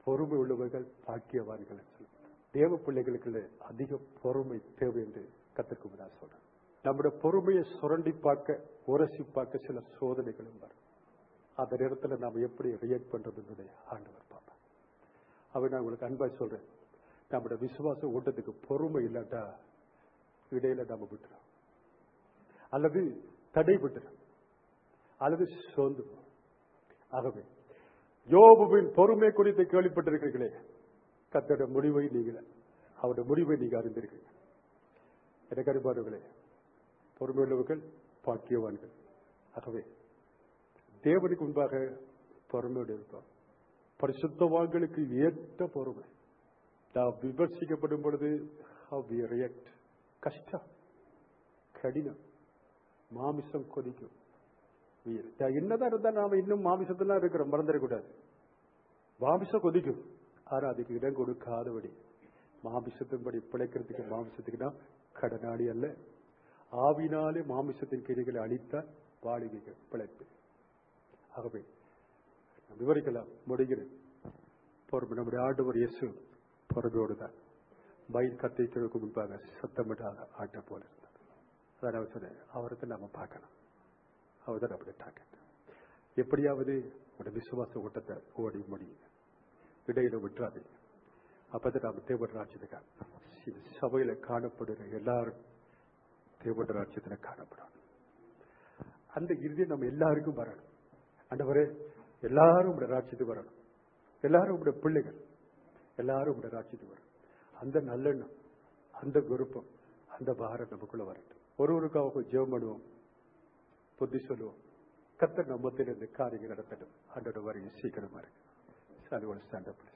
பொறுமை உள்ளவர்கள் பாக்கியவான்கள் என்று சொல்லுவார். தேவ பிள்ளைகளுக்கு அதிக பொறுமை தேவை என்று கத்திற்கு நான் சொல்றேன் நம்முடைய பொறுமையை சுரண்டி பார்க்க உரசி பார்க்க சில சோதனைகளும் வரும் அந்த நேரத்தில் நாம் எப்படி ரியாக்ட் பண்றது என்பதை ஆண்டவர் பார்ப்பார் அவன் நான் உங்களுக்கு அன்பாய் சொல்றேன் நம்முடைய விசுவாச ஓட்டத்துக்கு பொறுமை இல்லாட்டா இடையில நாம விட்டுறோம் அல்லது தடை விட்டுறோம் அல்லது சோர்ந்து போறோம். ஆகவே யோபுவின் பொறுமை குறித்து கேள்விப்பட்டிருக்கிறீர்களே கத்தோட முடிவை நீங்கள் அவருடைய முடிவை நீங்க அறிந்திருக்கீங்க எனக்கு அறிவார்களே பொறுமையுள்ளவர்கள் பாக்கியவான்கள் ஆகவே தேவனுக்கு முன்பாக பொறுமையோடு இருப்பார் பரிசுத்தவான்களுக்கு ஏற்ற பொறுமை நாம் விமர்சிக்கப்படும் பொழுது how we react கஷ்டம் கடினம் மாமிசம் கொதிக்கும் உயிர். நான் என்னதான் இருந்தா நாம இன்னும் மாமிசத்துல இருக்கிறோம் மறந்துடக்கூடாது மாமிசம் கொதிக்கும் ஆனா அதுக்கு இடம் கொடுக்காதபடி மாமிசத்தின்படி பிழைக்கிறதுக்கு மாமிசத்துக்கு நான் கடனாளி அல்ல ஆவினாலே மாமிசத்தின் கிரிகளை அழித்தால் வாழிவிக பிழைப்பு ஆகவே நாம் விவரிக்கலாம் முடிகிறேன் பொறுமை நம்முடைய ஆண்டவர் இயேசு பொறுமையோடு தான் மயில் கத்திக்கிறதுக்கு முன்பாக சத்தமிட்டாக ஆட்ட போல இருந்தார் அதான் அவர் சொன்னேன் அவருக்கு நாம பார்க்கணும் அவர் தான் நம்முடைய டார்கெட் எப்படியாவது உடைய விசுவாச ஓட்டத்தை ஓடி முடியுங்க இடையில விட்டுறாதீங்க அப்பதான் நாம தேவன் ராஜ்யத்துக்காக இது சபையில காணப்படுகிற எல்லாரும் தேவன் ராஜ்யத்துல காணப்படணும் அந்த இறுதி நம்ம எல்லாருக்கும் வரணும் ஆண்டவரே எல்லாரும் உடைய ராஜ்யத்துக்கு வரணும் எல்லாரும் உடைய பிள்ளைகள் எல்லாரும் உடைய ராஜ்யத்துக்கு வரணும் அந்த நல்லெண்ணம் அந்த விருப்பம் அந்த பாரம் நமக்குள்ள வரட்டும் ஒருவருக்காக ஜெபம் பண்ணுவோம் புத்தி சொல்லுவோம் கத்தர் நம்மத்தில் இந்த காரியங்கள் நடத்தட்டும் அன்றோட வரையும் சீக்கிரமா இருக்கு சாலுவல் ஸ்டாண்ட் அப்